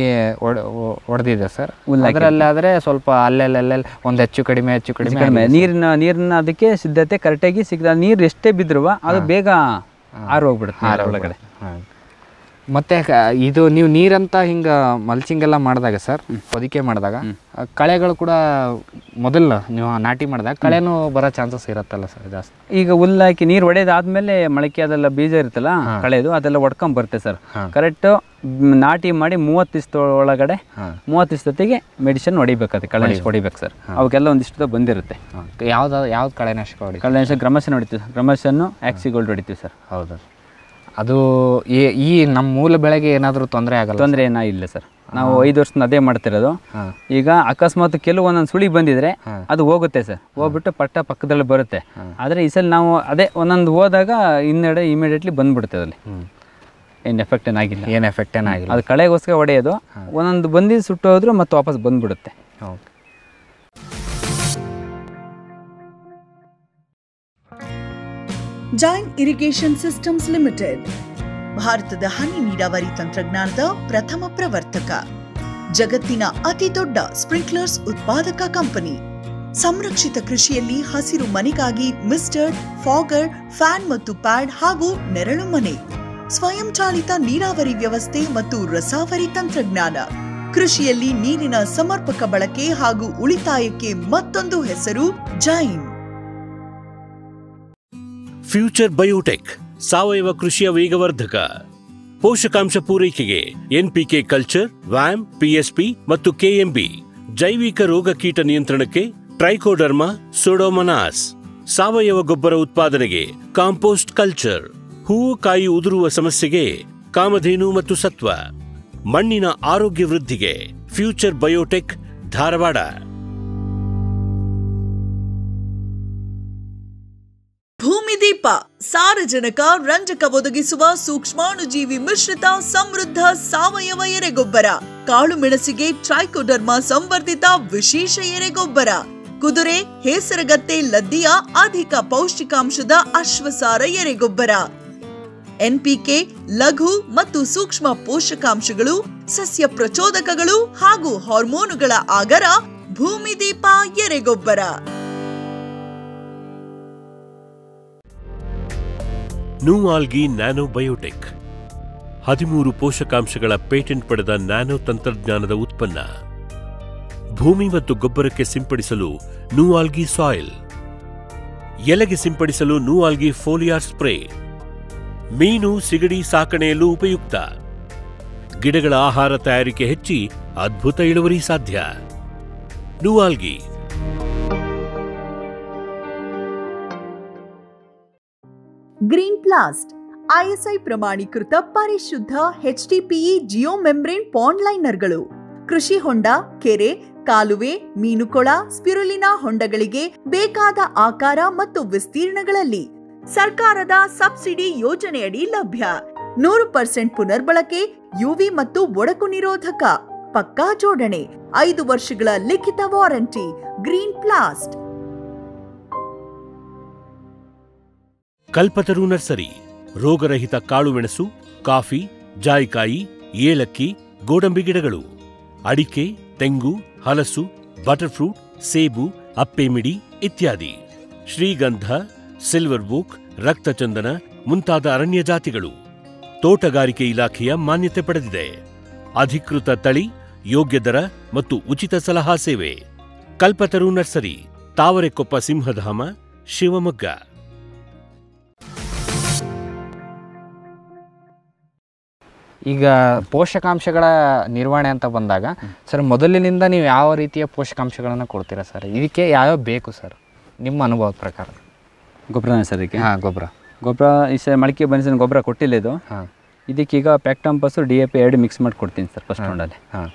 ಹೊಡೆದಿದೆ ಸರ್ ಅದರಲ್ಲಿ ಆದರೆ ಸ್ವಲ್ಪ ಅಲ್ಲೆಲ್ಲ ಒಂದು ಹೆಚ್ಚು ಕಡಿಮೆ ಹೆಚ್ಚು ಕಡಿಮೆ ಕಡಿಮೆ ನೀರಿನ ನೀರಿನ ಅದಕ್ಕೆ ಸಿದ್ಧತೆ ಕರೆಕ್ಟಾಗಿ ಸಿಗ್ದ ನೀರು ಎಷ್ಟೇ ಬಿದ್ರು ಅದು ಬೇಗ ಆರು ಹೋಗ್ಬಿಡುತ್ತೆ ನೀರ್ ಒಳಗಡೆ ಹಾಂ ಮತ್ತೆ ಕ- ಇದು ನೀವು ನೀರಂತ ಹಿಂಗೆ ಮಲ್ಚಿಂಗ್ ಎಲ್ಲ ಮಾಡಿದಾಗ ಸರ್ ಹೊದಿಕೆ ಮಾಡಿದಾಗ ಆ, ಕಳೆಗಳು ಕೂಡ ಮೊದಲು ನೀವು ನಾಟಿ ಮಾಡಿದಾಗ ಕಳೆನೂ ಬರೋ ಚಾನ್ಸಸ್ ಇರುತ್ತಲ್ಲ ಸರ್ ಜಾಸ್ತಿ ಈಗ ಹುಲ್ಲು ಹಾಕಿ ನೀರು ಹೊಡೆದಾದ್ಮೇಲೆ ಮೊಳಕೆ ಅದೆಲ್ಲ ಬೀಜ ಇರುತ್ತಲ್ಲ ಕಳೆದು ಅದೆಲ್ಲ ಒಡ್ಕೊಂಡ್ ಬರುತ್ತೆ ಸರ್ ಕರೆಕ್ಟ್ ನಾಟಿ ಮಾಡಿ ಮೂವತ್ತು ದಿವಸ ಒಳಗಡೆ ಮೂವತ್ತು ದಿವಸದೊತ್ತಿಗೆ ಮೆಡಿಸಿನ್ ಹೊಡಿಬೇಕು ಅದಕ್ಕೆ ಕಳೆನಾಶಕ ಹೊಡಿಬೇಕು ಸರ್ ಅವಕ್ಕೆಲ್ಲ ಒಂದಿಷ್ಟು ಬಂದಿರುತ್ತೆ ಯಾವ್ದು ಯಾವ್ದು ಕಳೆನಾಶಕ ಹೊಡಿ ಕಳೆನಾಶಕ ಗ್ರಮಶನ್ ಹೊಡಿತೀವಿ ಗ್ರಮಶನ್ನು ಆಕ್ಸಿಗೋಲ್ಡ್ ಹೊಡಿತೀವಿ ಸರ್ ಹೌದು ಅದು ಈ ಈ ನಮ್ಮ ಮೂಲ ಬೆಳೆಗೆ ಏನಾದರೂ ತೊಂದರೆ ಆಗಲ್ಲ ತೊಂದರೆ ಏನಾ ಇಲ್ಲ ಸರ್ ನಾವು ಐದು ವರ್ಷದಿಂದ ಅದೇ ಮಾಡ್ತಿರೋದು ಈಗ ಅಕಸ್ಮಾತ್ ಕೆಲವು ಒಂದೊಂದು ಸುಳಿ ಬಂದಿದ್ರೆ ಅದು ಹೋಗುತ್ತೆ ಸರ್ ಹೋಗ್ಬಿಟ್ಟು ಪಟ್ಟ ಪಕ್ಕದಲ್ಲಿ ಬರುತ್ತೆ ಆದರೆ ಈ ಸಲ ನಾವು ಅದೇ ಒಂದೊಂದು ಹೋದಾಗ ಇನ್ನೆಡೆ ಇಮಿಡಿಯೇಟ್ಲಿ ಬಂದ್ಬಿಡುತ್ತೆ ಅದಲ್ಲಿ ಏನು ಎಫೆಕ್ಟ್ ಏನಾಗಿಲ್ಲ ಏನು ಎಫೆಕ್ಟ್ ಏನಾಗಿಲ್ಲ ಅದು ಕಳೆಗೋಸ್ಕರ ಹೊಡೆಯೋದು ಒಂದೊಂದು ಬಂದಿದ್ದು ಸುಟ್ಟೋದ್ರು ಮತ್ತೆ ವಾಪಸ್ ಬಂದ್ಬಿಡುತ್ತೆ ಹೌದು ಜೈನ್ ಇರಿಗೇಷನ್ ಸಿಸ್ಟಮ್ಸ್ ಲಿಮಿಟೆಡ್ ಭಾರತದ ಹನಿ ನೀರಾವರಿ ತಂತ್ರಜ್ಞಾನದ ಪ್ರಥಮ ಪ್ರವರ್ತಕ ಜಗತ್ತಿನ ಅತಿ ದೊಡ್ಡ ಸ್ಪ್ರಿಂಕ್ಲರ್ಸ್ ಉತ್ಪಾದಕ ಕಂಪನಿ ಸಂರಕ್ಷಿತ ಕೃಷಿಯಲ್ಲಿ ಹಸಿರು ಮನೆಗಾಗಿ ಮಿಸ್ಟರ್ ಫಾಗರ್ ಫ್ಯಾನ್ ಮತ್ತು ಪ್ಯಾಡ್ ಹಾಗೂ ನೆರಳು ಮನೆ ಸ್ವಯಂಚಾಲಿತ ನೀರಾವರಿ ವ್ಯವಸ್ಥೆ ಮತ್ತು ರಸಾವರಿ ತಂತ್ರಜ್ಞಾನ ಕೃಷಿಯಲ್ಲಿ ನೀರಿನ ಸಮರ್ಪಕ ಬಳಕೆ ಹಾಗೂ ಉಳಿತಾಯಕ್ಕೆ ಮತ್ತೊಂದು ಹೆಸರು ಜೈನ್ ಫ್ಯೂಚರ್ ಬಯೋಟೆಕ್ ಸಾವಯವ ಕೃಷಿಯ ವೇಗವರ್ಧಕ ಪೋಷಕಾಂಶ ಪೂರೈಕೆಗೆ ಎನ್ಪಿಕೆ ಕಲ್ಚರ್ ವ್ಯಾಮ್ ಪಿಎಸ್ಪಿ ಮತ್ತು ಕೆಎಂಬಿ ಜೈವಿಕ ರೋಗ ಕೀಟ ನಿಯಂತ್ರಣಕ್ಕೆ ಟ್ರೈಕೋಡರ್ಮಾ ಸೊಡೋಮನಾಸ್ ಸಾವಯವ ಗೊಬ್ಬರ ಉತ್ಪಾದನೆಗೆ ಕಾಂಪೋಸ್ಟ್ ಕಲ್ಚರ್ ಹೂವು ಕಾಯಿ ಉದುರುವ ಸಮಸ್ಯೆಗೆ ಕಾಮಧೇನು ಮತ್ತು ಸತ್ವ ಮಣ್ಣಿನ ಆರೋಗ್ಯ ವೃದ್ಧಿಗೆ ಫ್ಯೂಚರ್ ಬಯೋಟೆಕ್ ಧಾರವಾಡ ಭೂಮಿದೀಪ ಸಾರಜನಕ ರಂಜಕ ಒದಗಿಸುವ ಸೂಕ್ಷ್ಮಾಣುಜೀವಿ ಮಿಶ್ರಿತ ಸಮೃದ್ಧ ಸಾವಯವ ಎರೆಗೊಬ್ಬರ ಕಾಳು ಮೆಣಸಿಗೆ ಟ್ರೈಕೋಡರ್ಮಾ ಸಂವರ್ಧಿತ ವಿಶೇಷ ಎರೆಗೊಬ್ಬರ ಕುದುರೆ ಹೇಸರಗತ್ತೆ ಲದ್ದಿಯ ಅಧಿಕ ಪೌಷ್ಟಿಕಾಂಶದ ಅಶ್ವಸಾರ ಎರೆಗೊಬ್ಬರ ಎನ್ಪಿಕೆ ಲಘು ಮತ್ತು ಸೂಕ್ಷ್ಮ ಪೋಷಕಾಂಶಗಳು ಸಸ್ಯ ಪ್ರಚೋದಕಗಳು ಹಾಗೂ ಹಾರ್ಮೋನುಗಳ ಆಗರ ಭೂಮಿದೀಪ ಎರೆಗೊಬ್ಬರ ನೂವಾಲ್ಗಿ ನ್ಯಾನೋ ಬಯೋಟೆಕ್ ಹದಿಮೂರು ಪೋಷಕಾಂಶಗಳ ಪೇಟೆಂಟ್ ಪಡೆದ ನ್ಯಾನೋ ತಂತ್ರಜ್ಞಾನದ ಉತ್ಪನ್ನ ಭೂಮಿ ಮತ್ತು ಗೊಬ್ಬರಕ್ಕೆ ಸಿಂಪಡಿಸಲು ನೂವಾಲ್ಗಿ ಸಾಯಿಲ್ ಎಲೆಗೆ ಸಿಂಪಡಿಸಲು ನೂವಾಲ್ಗಿ ಫೋಲಿಯಾರ್ ಸ್ಪ್ರೇ ಮೀನು ಸಿಗಡಿ ಸಾಕಣೆಯಲ್ಲೂ ಉಪಯುಕ್ತ ಗಿಡಗಳ ಆಹಾರ ತಯಾರಿಕೆ ಹೆಚ್ಚಿ ಅದ್ಭುತ ಇಳುವರಿ ಸಾಧ್ಯ ನೂವಾಲ್ಗಿ ಗ್ರೀನ್ ಪ್ಲಾಸ್ಟ್ ಐಎಸ್ಐ ಪ್ರಮಾಣೀಕೃತ ಪರಿಶುದ್ಧ ಎಚ್ಡಿಪಿಇ ಜಿಯೋ ಮೆಂಬ್ರೇನ್ ಪಾಂಡ್ ಲೈನರ್ಗಳು ಕೃಷಿ ಹೊಂಡ ಕೆರೆ ಕಾಲುವೆ ಮೀನುಕೊಳ ಸ್ಪಿರುಲಿನಾ ಹೊಂಡಗಳಿಗೆ ಬೇಕಾದ ಆಕಾರ ಮತ್ತು ವಿಸ್ತೀರ್ಣಗಳಲ್ಲಿ ಸರ್ಕಾರದ ಸಬ್ಸಿಡಿ ಯೋಜನೆಯಡಿ ಲಭ್ಯ ನೂರು ಪರ್ಸೆಂಟ್ ಪುನರ್ಬಳಕೆ ಯುವಿ ಮತ್ತು ಒಡಕು ನಿರೋಧಕ ಪಕ್ಕಾ ಜೋಡಣೆ ಐದು ವರ್ಷಗಳ ಲಿಖಿತ warranty green plast Kalpataru nursery ರೋಗರಹಿತ ಕಾಳುಮೆಣಸು ಕಾಫಿ ಜಾಯಿಕಾಯಿ ಏಲಕ್ಕಿ ಗೋಡಂಬಿ ಗಿಡಗಳು ಅಡಿಕೆ ತೆಂಗು ಹಲಸು ಬಟರ್ಫ್ರೂಟ್ ಸೇಬು ಅಪ್ಪೆಮಿಡಿ ಇತ್ಯಾದಿ ಶ್ರೀಗಂಧ ಸಿಲ್ವರ್ ಬುಕ್ ರಕ್ತಚಂದನ ಮುಂತಾದ ಅರಣ್ಯ ಜಾತಿಗಳು ತೋಟಗಾರಿಕೆ ಇಲಾಖೆಯ ಮಾನ್ಯತೆ ಪಡೆದಿದೆ ಅಧಿಕೃತ ತಳಿ ಯೋಗ್ಯ ದರ ಮತ್ತು ಉಚಿತ ಸಲಹಾ ಸೇವೆ ಕಲ್ಪತರು ನರ್ಸರಿ ತಾವರೆಕೊಪ್ಪ ಸಿಂಹಧಾಮ ಶಿವಮೊಗ್ಗ ಈಗ ಪೋಷಕಾಂಶಗಳ ನಿರ್ವಹಣೆ ಅಂತ ಬಂದಾಗ ಸರ್ ಮೊದಲಿನಿಂದ ನೀವು ಯಾವ ರೀತಿಯ ಪೋಷಕಾಂಶಗಳನ್ನು ಕೊಡ್ತೀರಾ ಸರ್ ಇದಕ್ಕೆ ಯಾವ್ಯಾವ ಬೇಕು ಸರ್ ನಿಮ್ಮ ಅನುಭವದ ಪ್ರಕಾರ ಗೊಬ್ಬರನ ಸರ್ ಇದಕ್ಕೆ ಹಾಂ ಗೊಬ್ಬರ ಗೊಬ್ಬರ ಈ ಸಲ ಮಳಿಕೆ ಬಂದಿನ ಗೊಬ್ಬರ ಕೊಟ್ಟಿಲ್ಲ ಇದು ಹಾಂ ಇದಕ್ಕೀಗ ಪ್ಯಾಕ್ಟಂಪಸ್ಸು ಡಿ ಎ ಪಿ ಎರಡು ಮಿಕ್ಸ್ ಮಾಡಿ ಕೊಡ್ತೀನಿ ಸರ್ ಫಸ್ಟ್ ರೌಂಡಲ್ಲಿ ಹಾಂ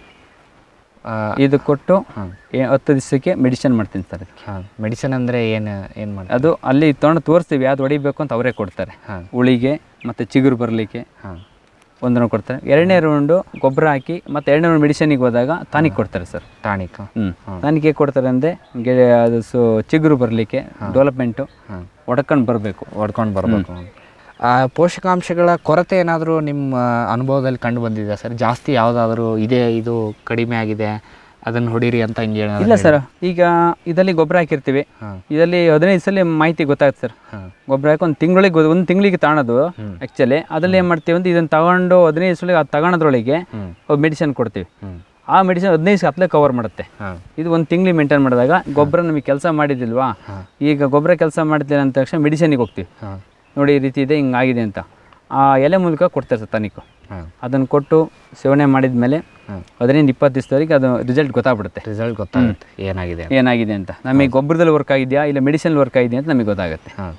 ಇದು ಕೊಟ್ಟು ಹಾಂ ಏ- ಹತ್ತು ದಿವಸಕ್ಕೆ ಮೆಡಿಸಿನ್ ಮಾಡ್ತೀನಿ ಸರ್ ಅದಕ್ಕೆ ಹಾಂ ಮೆಡಿಸಿನ್ ಅಂದರೆ ಏನು ಏನು ಮಾಡಿ ಅದು ಅಲ್ಲಿ ತೊಗೊಂಡು ತೋರಿಸ್ತೀವಿ ಅದು ಹೊಡಿಬೇಕು ಅಂತ ಅವರೇ ಕೊಡ್ತಾರೆ ಹಾಂ ಉಳಿಗೆ ಮತ್ತು ಚಿಗುರು ಬರಲಿಕ್ಕೆ ಹಾಂ ಒಂದು ರೌಂಡ್ ಕೊಡ್ತಾರೆ ಎರಡನೇ ರೌಂಡು ಗೊಬ್ಬರ ಹಾಕಿ ಮತ್ತು ಎರಡನೇ ರೌಂಡ್ ಮೆಡಿಸಿನಿಗೆ ಹೋದಾಗ ತಾನಿಗೆ ಕೊಡ್ತಾರೆ ಸರ್ ಟಾನಿಕ್ ಹ್ಞೂ ತಾನಿಗೆ ಕೊಡ್ತಾರೆ ಅಂದರೆ ಗೆ ಅದು ಸೊ ಚಿಗುರು ಬರಲಿಕ್ಕೆ ಡೆವಲಪ್ಮೆಂಟು ಹಾಂ ಹೊಡ್ಕೊಂಡು ಬರಬೇಕು ಹೊಡ್ಕೊಂಡು ಬರಬೇಕು ಆ ಪೋಷಕಾಂಶಗಳ ಕೊರತೆ ಏನಾದರೂ ನಿಮ್ಮ ಅನುಭವದಲ್ಲಿ ಕಂಡು ಬಂದಿದೆ ಸರ್ ಜಾಸ್ತಿ ಯಾವುದಾದ್ರೂ ಇದೆ ಇದು ಕಡಿಮೆ ಆಗಿದೆ ಅದನ್ನು ಹೊಡೀರಿ ಅಂತ ಹಿಂಗೆ ಏನಾದ್ರು ಇಲ್ಲ ಸರ್ ಈಗ ಇದರಲ್ಲಿ ಗೊಬ್ಬರ ಹಾಕಿರ್ತೀವಿ ಹಾಂ ಇದರಲ್ಲಿ ಹದಿನೈದು ಸಲ ಮಾಹಿತಿ ಗೊತ್ತಾಗುತ್ತೆ ಸರ್ ಹಾಂ ಗೊಬ್ಬರ ಹಾಕಿ ಒಂದು ತಿಂಗಳಿಗೆ ಒಂದು ತಿಂಗಳಿಗೆ ತಗೊಳೋದು ಆ್ಯಕ್ಚುಲಿ ಅದ್ರಲ್ಲಿ ಏನು ಮಾಡ್ತೀವಿ ಅಂದ್ರೆ ಇದನ್ನು ತಗೊಂಡು ಹದಿನೈದು ಸಲ ಅದು ತಗೊಳೋದ್ರೊಳಗೆ ಹ್ಞೂ ಮೆಡಿಸಿನ್ ಕೊಡ್ತೀವಿ ಹ್ಞೂ ಆ ಮೆಡಿಸಿನ್ ಹದಿನೈದು ಹತ್ತಲೇ ಕವರ್ ಮಾಡುತ್ತೆ ಹಾಂ ಇದು ಒಂದು ತಿಂಗ್ಳಿಗೆ ಮೇಂಟೈನ್ ಮಾಡಿದಾಗ ಗೊಬ್ಬರ ನಮಗೆ ಕೆಲಸ ಮಾಡಿದಿಲ್ವಾ ಈಗ ಗೊಬ್ಬರ ಕೆಲಸ ಮಾಡ್ತಿಲ್ಲ ಅಂದ ತಕ್ಷಣ ಮೆಡಿಸಿನಿಗೆ ಹೋಗ್ತೀವಿ ಹಾಂ ನೋಡಿ ಈ ರೀತಿ ಇದೆ ಹಿಂಗಾಗಿದೆ ಅಂತ ಆ ಎಲೆ ಮೂಲಕ ಕೊಡ್ತಾರೆ ಸರ್ ತನಿಖು ಹಾಂ ಅದನ್ನು ಕೊಟ್ಟು ಸೇವನೆ ಮಾಡಿದ ಮೇಲೆ ಹಾಂ ಅದರಿಂದ ಇಪ್ಪತ್ತು ದಿವಸದವರೆಗೆ ಅದು ರಿಸಲ್ಟ್ ಗೊತ್ತಾಗ್ಬಿಡುತ್ತೆ ರಿಸಲ್ಟ್ ಗೊತ್ತಾಗುತ್ತೆ ಏನಾಗಿದೆ ಅಂತ. ಏನಾಗಿದೆ ಅಂತ ನಮಗೆ ಗೊಬ್ಬರದಲ್ಲಿ ವರ್ಕ್ ಆಗಿದೆಯಾ ಇಲ್ಲ ಮೆಡಿಸಿನ್ ವರ್ಕ್ ಆಗಿದೆಯಾ ಅಂತ ನಮಗೆ ಗೊತ್ತಾಗುತ್ತೆ ಹಾಂ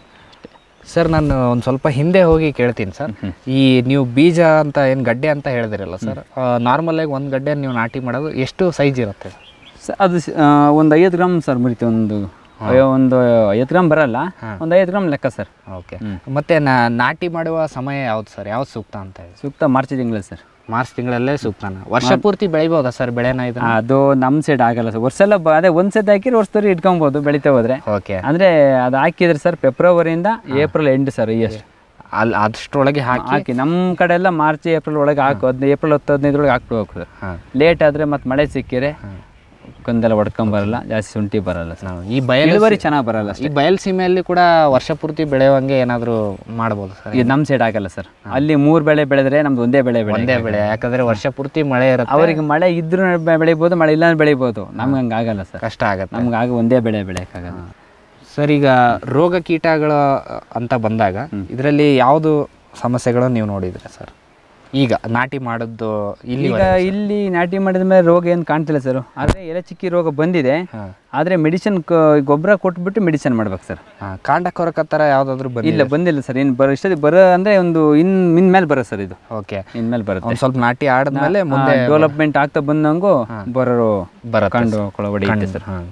ಸರ್ ನಾನು ಒಂದು ಸ್ವಲ್ಪ ಹಿಂದೆ ಹೋಗಿ ಕೇಳ್ತೀನಿ ಸರ್ ಈ ನೀವು ಬೀಜ ಅಂತ ಏನು ಗಡ್ಡೆ ಅಂತ ಹೇಳಿದಿರಲ್ಲ ಸರ್ ನಾರ್ಮಲಾಗಿ ಒಂದು ಗಡ್ಡೆ ನೀವು ನಾಟಿ ಮಾಡೋದು ಎಷ್ಟು ಸೈಜ್ ಇರುತ್ತೆ ಸ- ಅದು ಸ- ಆ, ಒಂದು ಐವತ್ತು ಗ್ರಾಮ್ ಸರ್ ಮುರಿತು ಒಂದು ಅಯ್ಯೋ, ಒಂದು ಐವತ್ತು ಗ್ರಾಮ್ ಬರಲ್ಲ ಒಂದು ಐವತ್ತು ಗ್ರಾಮ್ ಲೆಕ್ಕ ಸರ್ ಓಕೆ ಮತ್ತೆ ನಾ ನಾಟಿ ಮಾಡುವ ಸಮಯ ಯಾವ್ದು ಸರ್ ಯಾವ್ದು ಸೂಕ್ತ ಅಂತ ಹೇಳಿ ಸೂಕ್ತ ಮಾರ್ಚ್ ತಿಂಗಳಲ್ಲಿ ಸರ್ ಮಾರ್ಚ್ ತಿಂಗಳಲ್ಲೇ ಸೂಕ್ತನ ವರ್ಷ ಪೂರ್ತಿ ಬೆಳಿಬೋದಾ ಸರ್ ಬೆಳೆನ ಇದು ಅದು ನಮ್ಮ ಸೈಡ್ ಆಗಲ್ಲ ಸರ್ ವರ್ಷ ಎಲ್ಲ ಬ- ಅದೇ ಒಂದು ಸತಿ ಹಾಕಿದ್ರೆ ವರ್ಷದವ್ರು ಇಟ್ಕೊಬೋದು ಬೆಳಿತಾ ಹೋದ್ರೆ ಓಕೆ ಅಂದರೆ ಅದು ಹಾಕಿದ್ರೆ ಸರ್ ಫೆಬ್ರವರಿಯಿಂದ ಏಪ್ರಿಲ್ ಎಂಡ್ ಸರ್ ಎಷ್ಟು ಅಲ್ಲಿ ಅಷ್ಟರೊಳಗೆ ಹಾಕಿ ಹಾಕಿ ನಮ್ಮ ಕಡೆ ಎಲ್ಲ ಮಾರ್ಚ್ ಏಪ್ರಿಲ್ ಒಳಗೆ ಹಾಕು ಹದಿನೈದು ಏಪ್ರಿಲ್ ಹತ್ತು ಹದಿನೈದರೊಳಗೆ ಹಾಕ್ಬಿಡ್ಬೇಕು ಸರ್ ಹಾಂ ಲೇಟ್ ಆದರೆ ಮತ್ತೆ ಮಳೆ ಸಿಕ್ಕಿರೆ ಕಂದೆಲ್ಲ ಹೊಡ್ಕೊಂಬರಲ್ಲ ಜಾಸ್ತಿ ಶುಂಠಿ ಬರಲ್ಲ ಸರ್ ಈ ಬಯಲು ಇಳುವರಿ ಚೆನ್ನಾಗಿ ಬರಲ್ಲ ಈ ಬಯಲು ಸೀಮೆಯಲ್ಲಿ ಕೂಡ ವರ್ಷ ಪೂರ್ತಿ ಬೆಳೆಯುವಂಗೆ ಏನಾದರೂ ಮಾಡ್ಬೋದು ಸರ್ ಇದು ನಮ್ಮ ಸೈಡ್ ಆಗಲ್ಲ ಸರ್ ಅಲ್ಲಿ ಮೂರು ಬೆಳೆ ಬೆಳೆದ್ರೆ ನಮ್ದು ಒಂದೇ ಬೆಳೆ ಬೆಳೆ ಒಂದೇ ಬೆಳೆ ಯಾಕಂದ್ರೆ ವರ್ಷ ಪೂರ್ತಿ ಮಳೆ ಇರುತ್ತೆ ಅವರಿಗೆ ಮಳೆ ಇದ್ರೂ ಬೆ- ಬೆಳಿಬೋದು ಮಳೆ ಇಲ್ಲ ಬೆಳಿಬೋದು ನಮ್ಗೆ ಹಂಗೆ ಆಗಲ್ಲ ಸರ್ ಕಷ್ಟ ಆಗತ್ತೆ ನಮ್ಗೆ ಆಗ ಒಂದೇ ಬೆಳೆ ಬೆಳೆಯೋಕ್ಕಾಗಲ್ಲ ಸರ್ ಈಗ ರೋಗ ಕೀಟಗಳು ಅಂತ ಬಂದಾಗ ಇದರಲ್ಲಿ ಯಾವುದು ಸಮಸ್ಯೆಗಳು ನೀವು ನೋಡಿದ್ರೆ ಸರ್ ಈಗ ನಾಟಿ ಮಾಡಿದ್ದು ಇಲ್ಲಿ ಈಗ ಇಲ್ಲಿ ನಾಟಿ ಮಾಡಿದ ಮೇಲೆ ರೋಗ ಏನು ಕಾಣ್ತಿಲ್ಲ ಸರ್ ಆದರೆ ಎಲೆ ಚಿಕ್ಕಿ ರೋಗ ಬಂದಿದೆ ಹಾಂ ಆದರೆ ಮೆಡಿಸಿನ್ ಗೊಬ್ಬರ ಕೊಟ್ಬಿಟ್ಟು ಮೆಡಿಸಿನ್ ಮಾಡ್ಬೇಕು ಸರ್ ಹಾಂ ಕಾಂಡ ಕೊರಕ ಥರ ಯಾವುದಾದ್ರೂ ಬಂದಿಲ್ಲ ಇಲ್ಲ ಬಂದಿಲ್ಲ ಸರ್ ಇನ್ನು ಬರೋ ಇಷ್ಟೊತ್ತಿಗೆ ಬರೋ ಅಂದರೆ ಒಂದು ಇನ್ ಇನ್ ಮೇಲೆ ಬರೋ ಸರ್ ಇದು ಓಕೆ ಇನ್ಮೇಲೆ ಬರುತ್ತೆ ಒಂದು ಸ್ವಲ್ಪ ನಾಟಿ ಆಡಿದ್ಮೇಲೆ ಮುಂದೆ ಡೆವಲಪ್ಮೆಂಟ್ ಆಗ್ತಾ ಬಂದಂಗೂ ಬರೋ ಬರುತ್ತೆ ಕಂಡು ಹೊಡೆಯುತ್ತೆ ಸರ್ ಹಾಂ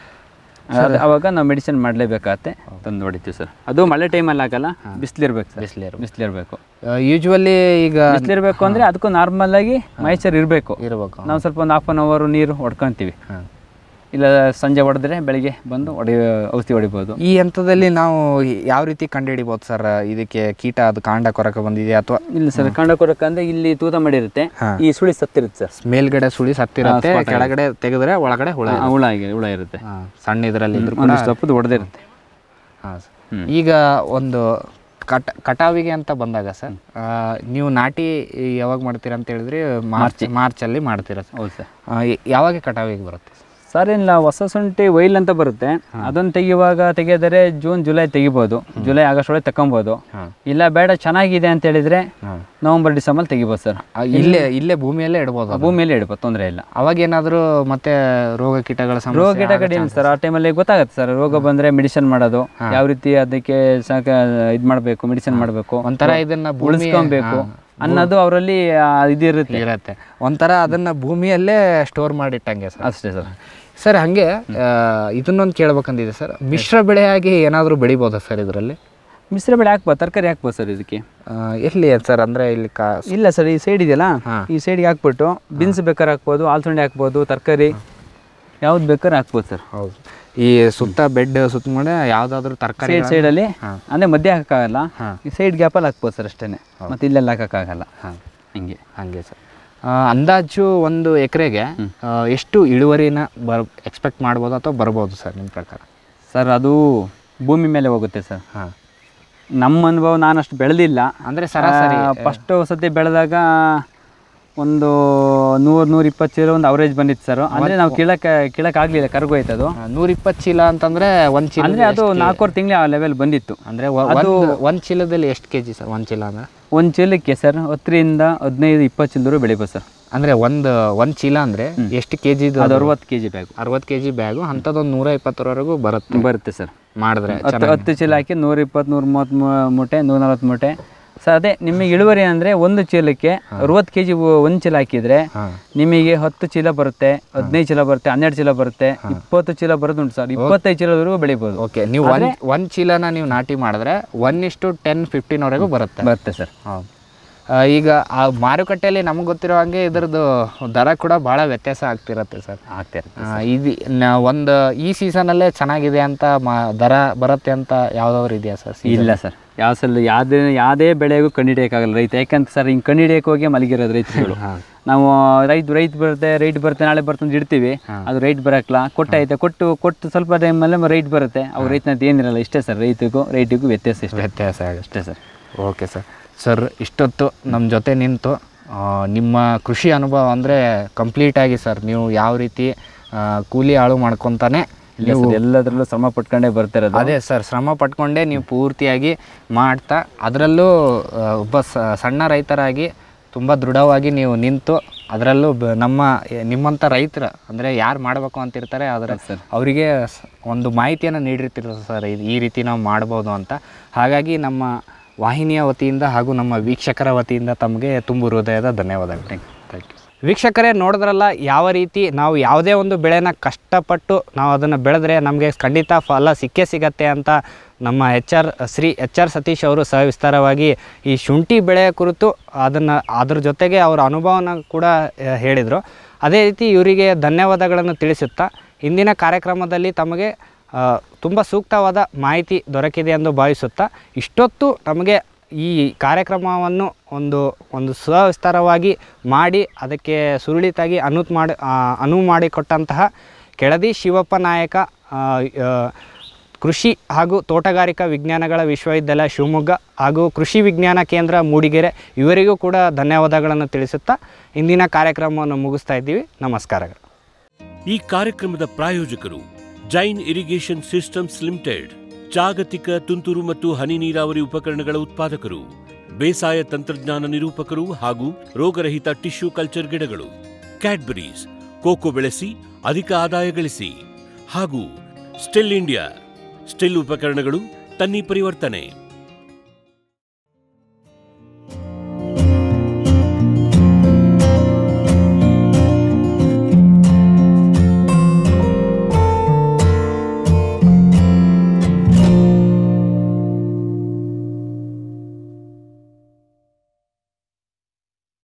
ಅದು ಅವಾಗ ನಾವು ಮೆಡಿಸಿನ್ ಮಾಡಲೇಬೇಕಾಗತ್ತೆ ತಂದು ಹೊಡಿತೀವಿ ಸರ್ ಅದು ಮಳೆ ಟೈಮಲ್ಲಿ ಆಗಲ್ಲ ಬಿಸಿಲಿರ್ಬೇಕು ಸರ್ ಬಿಸಿಲಿರು ಬಿಸಿಲಿರ್ಬೇಕು ಯೂಶ್ವಲಿ ಈಗ ಬಿಸಿಲಿರ್ಬೇಕು ಅಂದರೆ ಅದಕ್ಕೂ ನಾರ್ಮಲ್ ಆಗಿ ಮೈಚರ್ ಇರಬೇಕು ಇರಬೇಕು ನಾವು ಸ್ವಲ್ಪ ಒಂದು ಹಾಫ್ ಆನ್ ಅವರು ನೀರು ಹೊಡ್ಕೊತೀವಿ ಹಾಂ ಇಲ್ಲ ಸಂಜೆ ಹೊಡೆದ್ರೆ ಬೆಳಿಗ್ಗೆ ಬಂದು ಹೊಡಿ ಔಷಧಿ ಹೊಡಿಬೋದು ಈ ಹಂತದಲ್ಲಿ ನಾವು ಯಾವ ರೀತಿ ಕಂಡುಹಿಡಿಬೋದು ಸರ್ ಇದಕ್ಕೆ ಕೀಟ ಅದು ಕಾಂಡ ಕೊರಕ ಬಂದಿದೆ ಅಥವಾ ಇಲ್ಲ ಸರ್ ಕಂಡ ಕೊರಕಂದ್ರೆ ಇಲ್ಲಿ ತೂತ ಮಾಡಿರುತ್ತೆ ಹಾ. ಈ ಸುಳಿ ಸತ್ತಿರುತ್ತೆ ಸರ್ ಮೇಲ್ಗಡೆ ಸುಳಿ ಸತ್ತಿರುತ್ತೆ ಕೆಳಗಡೆ ತೆಗೆದ್ರೆ ಒಳಗಡೆ ಹುಳ ಆ, ಹುಳ ಆಗಿ ಹುಳ ಇರುತ್ತೆ ಹಾ, ಸಣ್ಣ ಇದರಲ್ಲಿ ಇದ್ರು ಕೂಡ ಒಂದಿಷ್ಟು ಹಪ್ಪದು ಹೊಡೆದಿರುತ್ತೆ ಹಾಂ ಸರ್. ಈಗ ಒಂದು ಕಟ ಕಟಾವಿಗೆ ಅಂತ ಬಂದಾಗ ಸರ್ ಆ, ನೀವು ನಾಟಿ ಯಾವಾಗ ಮಾಡ್ತೀರಾ ಅಂತ ಹೇಳಿದ್ರಿ ಮಾರ್ಚ್ ಮಾರ್ಚಲ್ಲಿ ಮಾಡ್ತೀರಾ ಸರ್ ಹೌದು ಸರ್ ಆ, ಯ- ಯಾವಾಗ ಕಟಾವಿಗೆ ಬರುತ್ತೆ ಸರ್ ಸರ್ ಇಲ್ಲ ಹೊಸ ಶುಂಠಿ ಒಯ್ಲ್ ಅಂತ ಬರುತ್ತೆ ಅದನ್ನು ತೆಗಿಯುವಾಗ ತೆಗೆದರೆ ಜೂನ್ ಜುಲೈ ತೆಗಿಬೋದು ಜುಲೈ ಆಗಸ್ಟ್ ಒಳಗೆ ತಗೊಬೋದು ಹಾಂ ಇಲ್ಲ ಬೇಡ ಚೆನ್ನಾಗಿದೆ ಅಂತ ಹೇಳಿದ್ರೆ ಹಾಂ ನವಂಬರ್ ಡಿಸೆಂಬರ್ ತೆಗಿಬೋದು ಸರ್ ಇಲ್ಲೇ ಇಲ್ಲೇ ಭೂಮಿಯಲ್ಲೇ ಇಡ್ಬೋದು ಅದು. ಭೂಮಿಯಲ್ಲಿ ಇಡ್ಬೋದು ತೊಂದರೆ ಇಲ್ಲ ಅವಾಗ ಏನಾದರೂ ಮತ್ತೆ ರೋಗ ಕೀಟಗಳ ಸಮಸ್ಯೆ ರೋಗ ಕೀಟ ಕಡೆ ಏನು ಸರ್ ಆ ಟೈಮಲ್ಲಿ ಗೊತ್ತಾಗುತ್ತೆ ಸರ್ ರೋಗ ಬಂದರೆ ಮೆಡಿಸಿನ್ ಮಾಡೋದು ಯಾವ ರೀತಿ ಅದಕ್ಕೆ ಸಾಕ ಇದು ಮಾಡಬೇಕು ಮೆಡಿಸಿನ್ ಮಾಡಬೇಕು ಒಂಥರ ಇದನ್ನ ಭೂಮಿ ಉಳಿಸ್ಕೊಬೇಕು ಅನ್ನೋದು ಅವರಲ್ಲಿ ಇದಿರುತ್ತೆ ಇರತ್ತೆ ಒಂಥರ ಅದನ್ನ ಭೂಮಿಯಲ್ಲೇ ಸ್ಟೋರ್ ಮಾಡಿಟ್ಟಂಗೆ ಸರ್ ಅಷ್ಟೇ ಸರ್ ಸರ್ ಹಾಗೆ ಆ, ಇದನ್ನೊಂದು ಕೇಳ್ಬೇಕಂದಿದೆ ಸರ್ ಮಿಶ್ರ ಬೆಳೆಯಾಗಿ ಏನಾದರೂ ಬೆಳಿಬೋದಾ ಸರ್ ಇದರಲ್ಲಿ ಮಿಶ್ರ ಬೆಳೆ ಹಾಕ್ಬೋದು ತರಕಾರಿ ಹಾಕ್ಬೋದು ಸರ್ ಇದಕ್ಕೆ ಎಲ್ಲಿ ಸರ್ ಅಂದರೆ ಇಲ್ಲಿ ಕಾ ಇಲ್ಲ ಸರ್ ಈ ಸೈಡ್ ಇದೆಯಲ್ಲ ಹಾ. ಈ ಸೈಡ್ಗೆ ಹಾಕ್ಬಿಟ್ಟು ಬೀನ್ಸ್ ಬೇಕಾದ್ರೆ ಹಾಕ್ಬೋದು ಆಲ್ಸಂಡೆ ಹಾಕ್ಬೋದು ತರಕಾರಿ ಯಾವ್ದು ಬೇಕಾದ್ರೆ ಹಾಕ್ಬೋದು ಸರ್ ಹೌದು ಈ ಸುತ್ತ ಬೆಡ್ ಸುತ್ತ ಮಾಡಿ ಯಾವುದಾದ್ರೂ ತರಕಾರಿ ಸೈಡ್ ಸೈಡಲ್ಲಿ ಹಾಂ. ಅಂದರೆ ಮಧ್ಯೆ ಹಾಕೋಕ್ಕಾಗಲ್ಲ ಹಾಂ. ಈ ಸೈಡ್ ಗ್ಯಾಪಲ್ಲಿ ಹಾಕ್ಬೋದು ಸರ್ ಅಷ್ಟೇ ಮತ್ತು ಇಲ್ಲೆಲ್ಲ ಹಾಕೋಕ್ಕಾಗಲ್ಲ ಹಾಂ ಹಿಂಗೆ ಹಂಗೆ ಸರ್ ಅಂದಾಜು ಒಂದು ಎಕರೆಗೆ ಎಷ್ಟು ಇಳುವರಿನ ಬರ್ ಎಕ್ಸ್ಪೆಕ್ಟ್ ಮಾಡ್ಬೋದು ಅಥವಾ ಬರ್ಬೋದು ಸರ್ ನಿಮ್ಮ ಪ್ರಕಾರ ಸರ್ ಅದು ಭೂಮಿ ಮೇಲೆ ಹೋಗುತ್ತೆ ಸರ್ ಹಾಂ ನಮ್ಮ ಅನುಭವ ನಾನು ಅಷ್ಟು ಬೆಳೆದಿಲ್ಲ ಅಂದರೆ ಸರಾಸರಿ ಫಸ್ಟ್ ಸತಿ ಬೆಳೆದಾಗ ಒಂದು ನೂರು ನೂರ ಇಪ್ಪತ್ತು ಚೀಲ ಒಂದು ಅವರೇಜ್ ಬಂದಿತ್ತು ಸರ್ ಅಂದರೆ ನಾವು ಕೀಳಕ್ಕೆ ಕೀಳಕ್ಕೆ ಆಗಲಿಲ್ಲ ಕರ್ಗೋಯ್ತು ಅದು ನೂರ ಇಪ್ಪತ್ತು ಚೀಲ ಅಂತಂದ್ರೆ ಒಂದು ಚೀಲ ಅಂದರೆ ಅದು ನಾಲ್ಕೂವರೆ ತಿಂಗಳು ಆ ಲೆವೆಲ್ ಬಂದಿತ್ತು ಅಂದರೆ ಒಂದು ಒಂದು ಚೀಲದಲ್ಲಿ ಎಷ್ಟು ಕೆ ಜಿ ಸರ್ ಒಂದು ಚೀಲ ಅಂದ್ರೆ ಒಂದು ಚೀಲಕ್ಕೆ ಸರ್ ಹತ್ತರಿಂದ ಹದಿನೈದು ಇಪ್ಪತ್ತು ಚೀಲದವರೆಗೂ ಬೆಳಿಬೋದು ಸರ್ ಅಂದರೆ ಒಂದು ಒಂದು ಚೀಲ ಅಂದರೆ ಎಷ್ಟು ಕೆ ಜಿದು ಅದು ಅರವತ್ತು ಕೆ ಜಿ ಬ್ಯಾಗು ಅರವತ್ತು ಕೆ ಜಿ ಬ್ಯಾಗು ಅಂಥದ್ದೊಂದು ನೂರ ಇಪ್ಪತ್ತರವರೆಗೂ ಬರುತ್ತೆ ಬರುತ್ತೆ ಸರ್ ಮಾಡಿದ್ರೆ ಹತ್ತು ಹತ್ತು ಚೀಲ ಹಾಕಿ ನೂರ ಇಪ್ಪತ್ತು ನೂರ ಮೂವತ್ತು ಮೂ- ಮೂಟೆ ನೂರ ನಲ್ವತ್ತು ಮೂಟೆ ಸರ್ ಅದೇ ನಿಮಗೆ ಇಳುವರಿ ಅಂದರೆ ಒಂದು ಚೀಲಕ್ಕೆ ಅರವತ್ತು ಕೆ ಜಿ ಒಂದು ಚೀಲ ಹಾಕಿದರೆ ನಿಮಗೆ ಹತ್ತು ಚೀಲ ಬರುತ್ತೆ ಹದಿನೈದು ಚೀಲ ಬರುತ್ತೆ ಹನ್ನೆರಡು ಚೀಲ ಬರುತ್ತೆ ಇಪ್ಪತ್ತು ಚೀಲ ಬರೋದುಂಟು ಸರ್ ಇಪ್ಪತ್ತೈದು ಚೀಲದವರೆಗೂ ಬೆಳಿಬೋದು ಓಕೆ ನೀವು ಒಂದು ಒಂದು ಚೀಲನ ನೀವು ನಾಟಿ ಮಾಡಿದ್ರೆ ಒನ್ ಇಷ್ಟು ಟೆನ್ ಫಿಫ್ಟೀನ್ವರೆಗೂ ಬರುತ್ತೆ ಬರುತ್ತೆ ಸರ್ ಹೌದು ಆ, ಈಗ ಆ ಮಾರುಕಟ್ಟೆಯಲ್ಲಿ ನಮ್ಗೆ ಗೊತ್ತಿರೋ ಹಾಗೆ ಇದ್ರದ್ದು ದರ ಕೂಡ ಭಾಳ ವ್ಯತ್ಯಾಸ ಆಗ್ತಿರತ್ತೆ ಸರ್ ಆಗ್ತಾರೆ ಆ, ಇದು ನ- ಒಂದು ಈ ಸೀಸನಲ್ಲೇ ಚೆನ್ನಾಗಿದೆ ಅಂತ ಮಾ ದರ ಬರುತ್ತೆ ಅಂತ ಯಾವ್ದಾದ್ರು ಇದೆಯಾ ಸರ್ ಇಲ್ಲ ಸರ್ ಯಾವ ಸಲ ಯಾವುದೇ ಯಾವುದೇ ಬೆಳೆಗೂ ಕಂಡುಹಿಡಿಯೋಕ್ಕಾಗಲ್ಲ ರೈತ ಯಾಕಂತ ಸರ್ ಹಿಂಗೆ ಕಂಡುಹಿಡಿಯೋಕೆ ಹೋಗಿ ಮಲಗಿರೋದು ರೈತರುಗಳು ನಾವು ರೈತ ರೈತ ಬರುತ್ತೆ ರೈಟ್ ಬರುತ್ತೆ ನಾಳೆ ಬರುತ್ತೆ ಅಂತ ಇಡ್ತೀವಿ ಅದು ರೈಟ್ ಬರೋಕ್ಕಲ್ಲ ಕೊಟ್ಟೈತೆ ಕೊಟ್ಟು ಕೊಟ್ಟು ಸ್ವಲ್ಪ ಟೈಮಲ್ಲೇ ರೈಟ್ ಬರುತ್ತೆ ಅವ್ರ ರೈತನದ್ದು ಏನಿರಲ್ಲ ಇಷ್ಟೇ ಸರ್ ರೈತಗೂ ರೈಟಿಗೂ ವ್ಯತ್ಯಾಸ ಇಷ್ಟೇ ವ್ಯತ್ಯಾಸ ಆಗುತ್ತೆ ಅಷ್ಟೇ ಸರ್ ಓಕೆ ಸರ್ ಸರ್ ಇಷ್ಟೊತ್ತು ನಮ್ಮ ಜೊತೆ ನಿಂತು ಆ, ನಿಮ್ಮ ಕೃಷಿ ಅನುಭವ ಅಂದರೆ ಕಂಪ್ಲೀಟಾಗಿ ಸರ್ ನೀವು ಯಾವ ರೀತಿ ಆ, ಕೂಲಿ ಆಳು ಮಾಡ್ಕೊತಾನೆ ಇಲ್ಲ ಸರ್ ಎಲ್ಲದರಲ್ಲೂ ಶ್ರಮ ಪಟ್ಕೊಂಡೇ ಬರ್ತಿರೋದು ಅದೇ ಸರ್ ಶ್ರಮ ಪಟ್ಕೊಂಡೇ ನೀವು ಪೂರ್ತಿಯಾಗಿ ಮಾಡ್ತಾ ಅದರಲ್ಲೂ ಆ, ಒಬ್ಬ ಸ- ಸಣ್ಣ ರೈತರಾಗಿ ತುಂಬ ದೃಢವಾಗಿ ನೀವು ನಿಂತು ಅದರಲ್ಲೂ ಬ- ನಮ್ಮ ಎ- ನಿಮ್ಮಂಥ ರೈತರ ಅಂದರೆ ಯಾರು ಮಾಡಬೇಕು ಅಂತಿರ್ತಾರೆ ಅದರ ಅವರಿಗೆ ಸ- ಒಂದು ಮಾಹಿತಿಯನ್ನು ನೀಡಿರ್ತಿರೋ ಸರ್ ಇದು ಈ ರೀತಿ ನಾವು ಮಾಡ್ಬೋದು ಅಂತ ಹಾಗಾಗಿ ನಮ್ಮ ವಾಹಿನಿಯ ವತಿಯಿಂದ ಹಾಗೂ ನಮ್ಮ ವೀಕ್ಷಕರ ವತಿಯಿಂದ ತಮಗೆ ತುಂಬು ಹೃದಯದ ಧನ್ಯವಾದಗಳು ಥ್ಯಾಂಕ್ ಯು ವೀಕ್ಷಕರೇ ನೋಡಿದ್ರಲ್ಲ ಯಾವ ರೀತಿ ನಾವು ಯಾವುದೇ ಒಂದು ಬೆಳೆನ ಕಷ್ಟಪಟ್ಟು ನಾವು ಅದನ್ನು ಬೆಳೆದ್ರೆ ನಮಗೆ ಖಂಡಿತ ಫಲ ಸಿಕ್ಕೇ ಸಿಗತ್ತೆ ಅಂತ ನಮ್ಮ H R Shri H R Satish ಅವರು ಸವಿಸ್ತಾರವಾಗಿ ಈ ಶುಂಠಿ ಬೆಳೆಯ ಕುರಿತು ಅದನ್ನು ಅದ್ರ ಜೊತೆಗೆ ಅವರ ಅನುಭವನ ಕೂಡ ಆ, ಹೇಳಿದರು ಅದೇ ರೀತಿ ಇವರಿಗೆ ಧನ್ಯವಾದಗಳನ್ನು ತಿಳಿಸುತ್ತಾ ಇಂದಿನ ಕಾರ್ಯಕ್ರಮದಲ್ಲಿ ತಮಗೆ ತುಂಬ ಸೂಕ್ತವಾದ ಮಾಹಿತಿ ದೊರಕಿದೆ ಎಂದು ಭಾವಿಸುತ್ತಾ ಇಷ್ಟೊತ್ತು ನಮಗೆ ಈ ಕಾರ್ಯಕ್ರಮವನ್ನು ಒಂದು ಒಂದು ಸುವಿಸ್ತಾರವಾಗಿ ಮಾಡಿ ಅದಕ್ಕೆ ಸುರುಳಿತಾಗಿ ಅನುತ್ ಮಾಡಿ ಆ, ಅನುವು ಮಾಡಿಕೊಟ್ಟಂತಹ ಕೆಳದಿ ಶಿವಪ್ಪ ನಾಯಕ ಆ, ಆ, ಕೃಷಿ ಹಾಗೂ ತೋಟಗಾರಿಕಾ ವಿಜ್ಞಾನಗಳ ವಿಶ್ವವಿದ್ಯಾಲಯ ಶಿವಮೊಗ್ಗ ಹಾಗೂ ಕೃಷಿ ವಿಜ್ಞಾನ ಕೇಂದ್ರ ಮೂಡಿಗೆರೆ ಇವರಿಗೂ ಕೂಡ ಧನ್ಯವಾದಗಳನ್ನು ತಿಳಿಸುತ್ತಾ ಇಂದಿನ ಕಾರ್ಯಕ್ರಮವನ್ನು ಮುಗಿಸ್ತಾ ಇದ್ದೀವಿ ನಮಸ್ಕಾರಗಳು ಈ ಕಾರ್ಯಕ್ರಮದ ಪ್ರಾಯೋಜಕರು ಜೈನ್ ಇರಿಗೇಷನ್ ಸಿಸ್ಟಮ್ಸ್ ಲಿಮಿಟೆಡ್ ಜಾಗತಿಕ ತುಂತುರು ಮತ್ತು ಹನಿ ನೀರಾವರಿ ಉಪಕರಣಗಳ ಉತ್ಪಾದಕರು ಬೇಸಾಯ ತಂತ್ರಜ್ಞಾನ ನಿರೂಪಕರು ಹಾಗೂ ರೋಗರಹಿತ ಟಿಶ್ಯೂ ಕಲ್ಚರ್ ಗಿಡಗಳು ಕ್ಯಾಡ್ಬರೀಸ್ ಕೋಕೋ ಬೆಳೆಸಿ ಅಧಿಕ ಆದಾಯ ಗಳಿಸಿ ಹಾಗೂ ಸ್ಟಿಲ್ ಇಂಡಿಯಾ ಸ್ಟಿಲ್ ಉಪಕರಣಗಳು ತನ್ನಿ ಪರಿವರ್ತನೆ